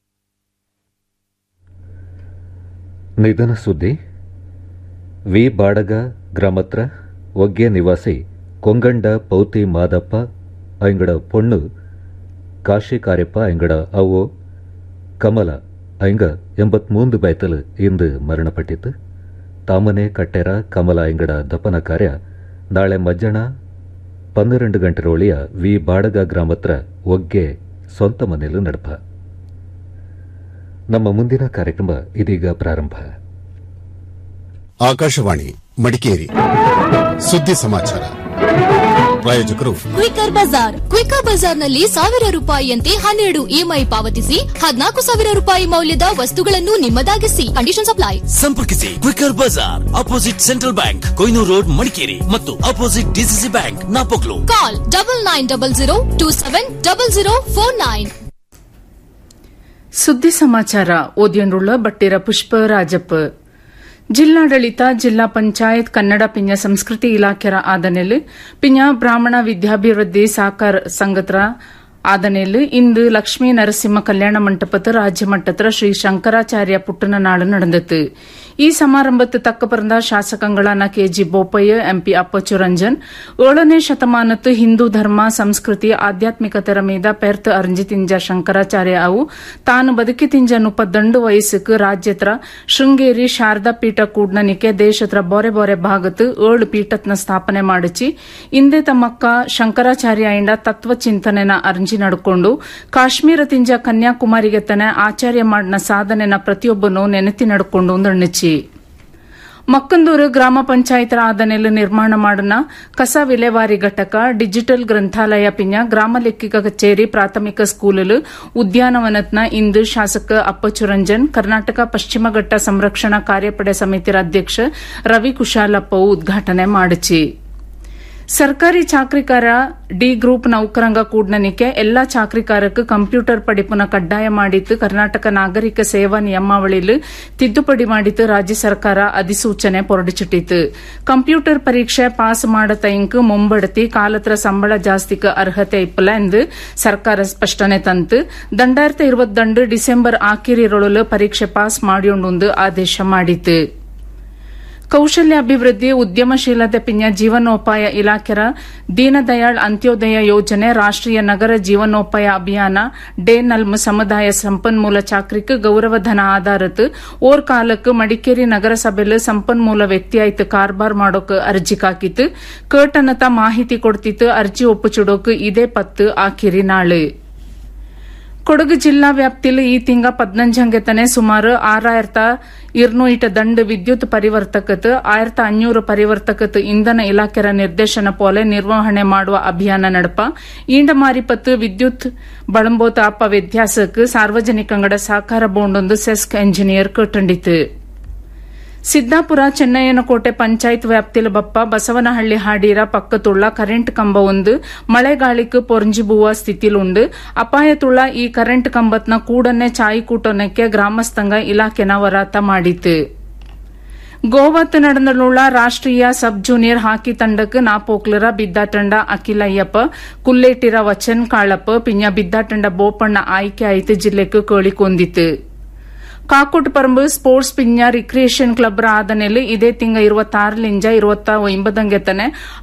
ನಿಧನ ಸುದ್ದಿ ವಿ ಬಾಡಗ ಗ್ರಾಮತ್ರ ಒಗ್ಗೆ ನಿವಾಸಿ ಕೊಂಗಂಡ ಪೌತಿ ಮಾದಪ್ಪ ಐಂಗಡ ಪೊಣ್ಣು ಕಾಶಿ ಕಾರ್ಯಪ್ಪ ಐಂಗಡ ಅವ್ವೋ ಕಮಲ ಐಂಗ ಎಂಬತ್ಮೂಂದು ಬೈತಲು ಇಂದು ಮರಣಪಟ್ಟಿತು ತಾಮನೆ ಕಟ್ಟೆರ ಕಮಲ ಐಂಗಡ ದಪನ ಕಾರ್ಯ ನಾಳೆ ಮಧ್ಯಾಹ್ನ ಪನ್ನೆರಡು ಗಂಟೆರೊಳಿಯ ವಿ ಬಾಡಗ ಗ್ರಾಮತ್ರ ಒಗ್ಗೆ ಸ್ವಂತ ಮನೆಯಲ್ಲೂ ನಡಪ ನಮ್ಮ ಮುಂದಿನ ಕಾರ್ಯಕ್ರಮ ಇದೀಗ ಪ್ರಾರಂಭ ಆಕಾಶವಾಣಿ ಮಡಿಕೇರಿ ಸುದ್ದಿ ಸಮಾಚಾರ ಪ್ರಾಯೋಜಕರು ಕ್ವಿಕರ್ ಬಜಾರ್ ಕ್ವಿಕರ್ ಬಜಾರ್ನಲ್ಲಿ ಸಾವಿರ ರೂಪಾಯಿಯಂತೆ ಹನ್ನೆರಡು ಇಎಂಐ ಪಾವತಿಸಿ ಹದಿನಾಲ್ಕು ಸಾವಿರ ರೂಪಾಯಿ ಮೌಲ್ಯದ ವಸ್ತುಗಳನ್ನು ನಿಮ್ಮದಾಗಿಸಿ ಕಂಡೀಷನ್ ಅಪ್ಲೈ ಸಂಪರ್ಕಿಸಿ ಕ್ವಿಕರ್ ಬಜಾರ್ opposite Central Bank Kohinoor road Madikeri ಮತ್ತು opposite DCC bank Napoklu call double nine double zero two seven double zero four nine ಸುದ್ದಿ ಸಮಾಚಾರ ಓದಿಯಂಡುಳ್ಳ ಬಟ್ಟಿರ ಪುಷ್ಪ ರಾಜಪ್ಪ ಜಿಲ್ಲಾಡಳಿತ ಜಿಲ್ಲಾ ಪಂಚಾಯತ್ ಕನ್ನಡ ಪಿಂಜ ಸಂಸ್ಕೃತಿ ಇಲಾಖೆರ ಆದನೆಲ್ ಪಿಂಜ ಬ್ರಾಹ್ಮಣ ವಿದ್ಯಾಭಿವೃದ್ಧಿ ಸಹಕಾರ ಸಂಘತ್ರ ಆದನೆಲ್ ಇಂದು ಲಕ್ಷ್ಮೀ ನರಸಿಂಹ ಕಲ್ಯಾಣ ಮಂಟಪದ ರಾಜ್ಯ ಮಟ್ಟದ ಶ್ರೀ ಶಂಕರಾಚಾರ್ಯ ಪುಟ್ಟನ ನಾಳು நடந்தது ಈ ಸಮಾರಂಭತ್ತು ತಕ್ಕ ಪರಂದ ಶಾಸಕಗಳಾನ ಕೆಜಿ ಬೋಪಯ್ಯ ಎಂಪಿ ಅಪ್ಪಚ್ಚು ರಂಜನ್ ಏಳನೇ ಶತಮಾನತ್ತು ಹಿಂದೂ ಧರ್ಮ ಸಂಸ್ಕೃತಿ ಆಧ್ಯಾತ್ಮಿಕತರ ಮೀದ ಪೆರ್ತ್ ಅರ್ಜಿ ತಿಂಜ ಶಂಕರಾಚಾರ್ಯ ಅವು ತಾನು ಬದುಕಿ ತಿಂಜ ನುಪ ದಂಡು ವಯಸ್ಸಕ್ಕೆ ರಾಜ್ಯತ್ರ ಶೃಂಗೇರಿ ಶಾರದಾ ಪೀಠ ಕೂಡ್ನನಿಕೆ ದೇಶತ್ರ ಬೊರೆ ಬೊರೆ ಭಾಗತ್ತು ಏಳು ಪೀಠತ್ನ ಸ್ಥಾಪನೆ ಮಾಡಿಸಿ ಇಂದೇ ತಮ್ಮಕ್ಕ ಶಂಕರಾಚಾರ್ಯ ಇಂಡ ತತ್ವ ಚಿಂತನೆನ ಅರ್ಜಿ ನಡ್ಕೊಂಡು ಕಾಶ್ಮೀರ ತಿಂಜ ಕನ್ಯಾಕುಮಾರಿಗೆ ತನೆ ಆಚಾರ್ಯ ಮಾಡಿನ ಸಾಧನೆನ ಪ್ರತಿಯೊಬ್ಬನು ನೆನೆತಿ ನಡ್ಕೊಂಡು ನಡ್ನಿಚ್ಚಿ ಮಕ್ಕಂದೂರು ಗ್ರಾಮ ಪಂಚಾಯತರ ಆದನೆಲು ನಿರ್ಮಾಣ ಮಾಡನ ಕಸ ವಿಲೇವಾರಿ ಘಟಕ ಡಿಜಿಟಲ್ ಗ್ರಂಥಾಲಯ ಪಿಂಜ ಗ್ರಾಮ ಲೆಕ್ಕಿಗ ಕಚೇರಿ ಪ್ರಾಥಮಿಕ ಸ್ಕೂಲಲು ಉದ್ಯಾನವನತ್ನ ಇಂದು ಶಾಸಕ ಅಪ್ಪಚ್ಚು ರಂಜನ್ ಕರ್ನಾಟಕ ಪಶ್ಚಿಮ ಘಟ್ಟ ಸಂರಕ್ಷಣಾ ಕಾರ್ಯಪಡೆ ಸಮಿತಿರ ಅಧ್ಯಕ್ಷ ರವಿ ಕುಶಾಲಪ್ಪವು ಉದ್ಘಾಟನೆ ಮಾಡಿಚಿ ಸರ್ಕಾರಿ ಚಾಕ್ರಿಕಾರ ಡಿ ಗ್ರೂಪ್ ನೌಕರಂಗ ಕೂಡ್ನನಿಕೆ ಎಲ್ಲಾ ಚಾಕ್ರಿಕಾರಕ್ಕೆ ಕಂಪ್ಯೂಟರ್ ಪಡಿಪುನ ಕಡ್ಡಾಯ ಮಾಡಿತ್ತು ಕರ್ನಾಟಕ ನಾಗರಿಕ ಸೇವಾ ನಿಯಮಾವಳಿಲು ತಿದ್ದುಪಡಿ ಮಾಡಿತ್ತು ರಾಜ್ಯ ಸರ್ಕಾರ ಅಧಿಸೂಚನೆ ಹೊರಡಿಸಿಟ್ಟಿತು ಕಂಪ್ಯೂಟರ್ ಪರೀಕ್ಷೆ ಪಾಸ್ ಮಾಡತ ಇಂಕ್ ಮುಂಬಡತಿ ಕಾಲತ್ರ ಸಂಬಳ ಜಾಸ್ತಿಕ ಅರ್ಹತೆ ಇಪ್ಪಲ ಎಂದು ಸರ್ಕಾರ ಸ್ಪಷ್ಟನೆ ತಂತು ದಂಡಾಯಿರത്തി ഇരുപത്തിരണ്ട് ಡಿಸೆಂಬರ್ ಆಕಿರಿರೊಳಲು ಪರೀಕ್ಷೆ ಪಾಸ್ ಮಾಡಿಯೊಂಡು ಆದೇಶ ಮಾಡಿತು ಕೌಶಲ್ಯಾಭಿವೃದ್ಧಿ ಉದ್ಯಮಶೀಲತೆ ಪಿಂಜ ಜೀವನೋಪಾಯ ಇಲಾಖೆರ ದೀನದಯಾಳ್ ಅಂತ್ಯೋದಯ ಯೋಜನೆ ರಾಷ್ಟ್ರೀಯ ನಗರ ಜೀವನೋಪಾಯ ಅಭಿಯಾನ ಡೇ ನಲ್ಮ್ ಸಮುದಾಯ ಸಂಪನ್ಮೂಲ ಚಾಕ್ರಿಕ್ ಗೌರವಧನ ಆಧಾರತ್ ಓರ್ ಕಾಲಕ್ ಮಡಿಕೇರಿ ನಗರಸಭೆಲ್ ಸಂಪನ್ಮೂಲ ವ್ಯಕ್ತಿಯಾಯ್ತು ಕಾರ್ಬಾರ್ ಮಾಡೋಕ್ ಅರ್ಜಿ ಕಾಕಿತ್ತು ಕೇಟನತ ಮಾಹಿತಿ ಕೊಡ್ತಿತ್ತು ಅರ್ಜಿ ಒಪ್ಪುಚುಡೋಕ್ ಇದೇ ಪತ್ತು ಆಕಿರಿ ನಾಳು ಕೊಡಗು ಜಿಲ್ಲಾ ವ್ಯಾಪ್ತಿಯಲ್ಲಿ ಈ ತಿಂಗ ಪದ್ನಂಜಂಗೆತನೆ ಸುಮಾರು ಆರಾಯಿರತ ಇರ್ನೂಯಿಟ ದಂಡ್ ವಿದ್ಯುತ್ ಪರಿವರ್ತಕತ್ ಆಯಿರತ ಅഞ്ഞൂറ് ಪರಿವರ್ತಕತ್ ಇಂಧನ ಇಲಾಖೆರ ನಿರ್ದೇಶನ ಪೋಲೆ ನಿರ್ವಹಣೆ ಮಾಡುವ ಅಭಿಯಾನ ನಡಪ ಈಂಡ ಮಾರಿಪತ್ತು ವಿದ್ಯುತ್ ಬಳಂಬೋತ ಅಪ್ಪ ವ್ಯತ್ಯಾಸಕ್ ಸಾರ್ವಜನಿಕಂಗಡ ಸಹಕಾರ ಬೋಂಡೊಂದು ಸೆಸ್ಕ್ ಎಂಜಿನಿಯರ್ ಕಟ್ಟಂಡಿತು ಸಿದ್ದಾಪುರ ಚೆನ್ನಯ್ಯನಕೋಟೆ ಪಂಚಾಯತ್ ವ್ಯಾಪ್ತಿಲ ಬಪ್ಪ ಬಸವನಹಳ್ಳಿ ಹಾಡೀರ ಪಕ್ಕತುಳ್ಳ ಕರೆಂಟ್ ಕಂಬ ಒಂದು ಮಳೆಗಾಳಿಕ್ ಪೊರ್ಂಜಿಬುವ ಸ್ಥಿತಿಲುಂಡು ಅಪಾಯತುಳ್ಳ ಈ ಕರೆಂಟ್ ಕಂಬತ್ನ ಕೂಡನ್ನೇ ಚಾಯಿ ಕೂಟೋನಕ್ಕೆ ಗ್ರಾಮಸ್ಥಂಗ ಇಲಾಖೆನ ವರಾತ ಮಾಡಿತು ಗೋವಾತ್ ನಡೆದಳುಳ್ಳ ರಾಷ್ಟ್ರೀಯ ಸಬ್ ಜೂನಿಯರ್ ಹಾಕಿ ತಂಡಕ್ಕೆ ನಾಪೋಕ್ಲರ ಬಿದ್ದಾಟಂಡ ಅಖಿಲಯ್ಯಪ್ಪ ಕುಲ್ಲೇಟಿರ ವಚನ್ ಕಾಳಪ್ಪ ಪಿಂಜ ಬಿದ್ದಾಟಂಡ ಬೋಪಣ್ಣ ಆಯ್ಕೆ ಆಯ್ತು ಜಿಲ್ಲೆക്ക് ಕೇಳಿಕೊಂದಿತ್ತು ಕಾಕೋಟ್ ಪರಂಬು ಸ್ಪೋರ್ಟ್ಸ್ ಪಿಂಜ ರಿಕ್ರಿಯೇಷನ್ ಕ್ಲಬ್ ಆದನೆಲ್ ಇದೇ ತಿಂಗ ಇರುವತ್ತಾರಲಿಂಜ ಇರುವತ್ತ ಒಂಬತ್ತಂಗೆತನೆ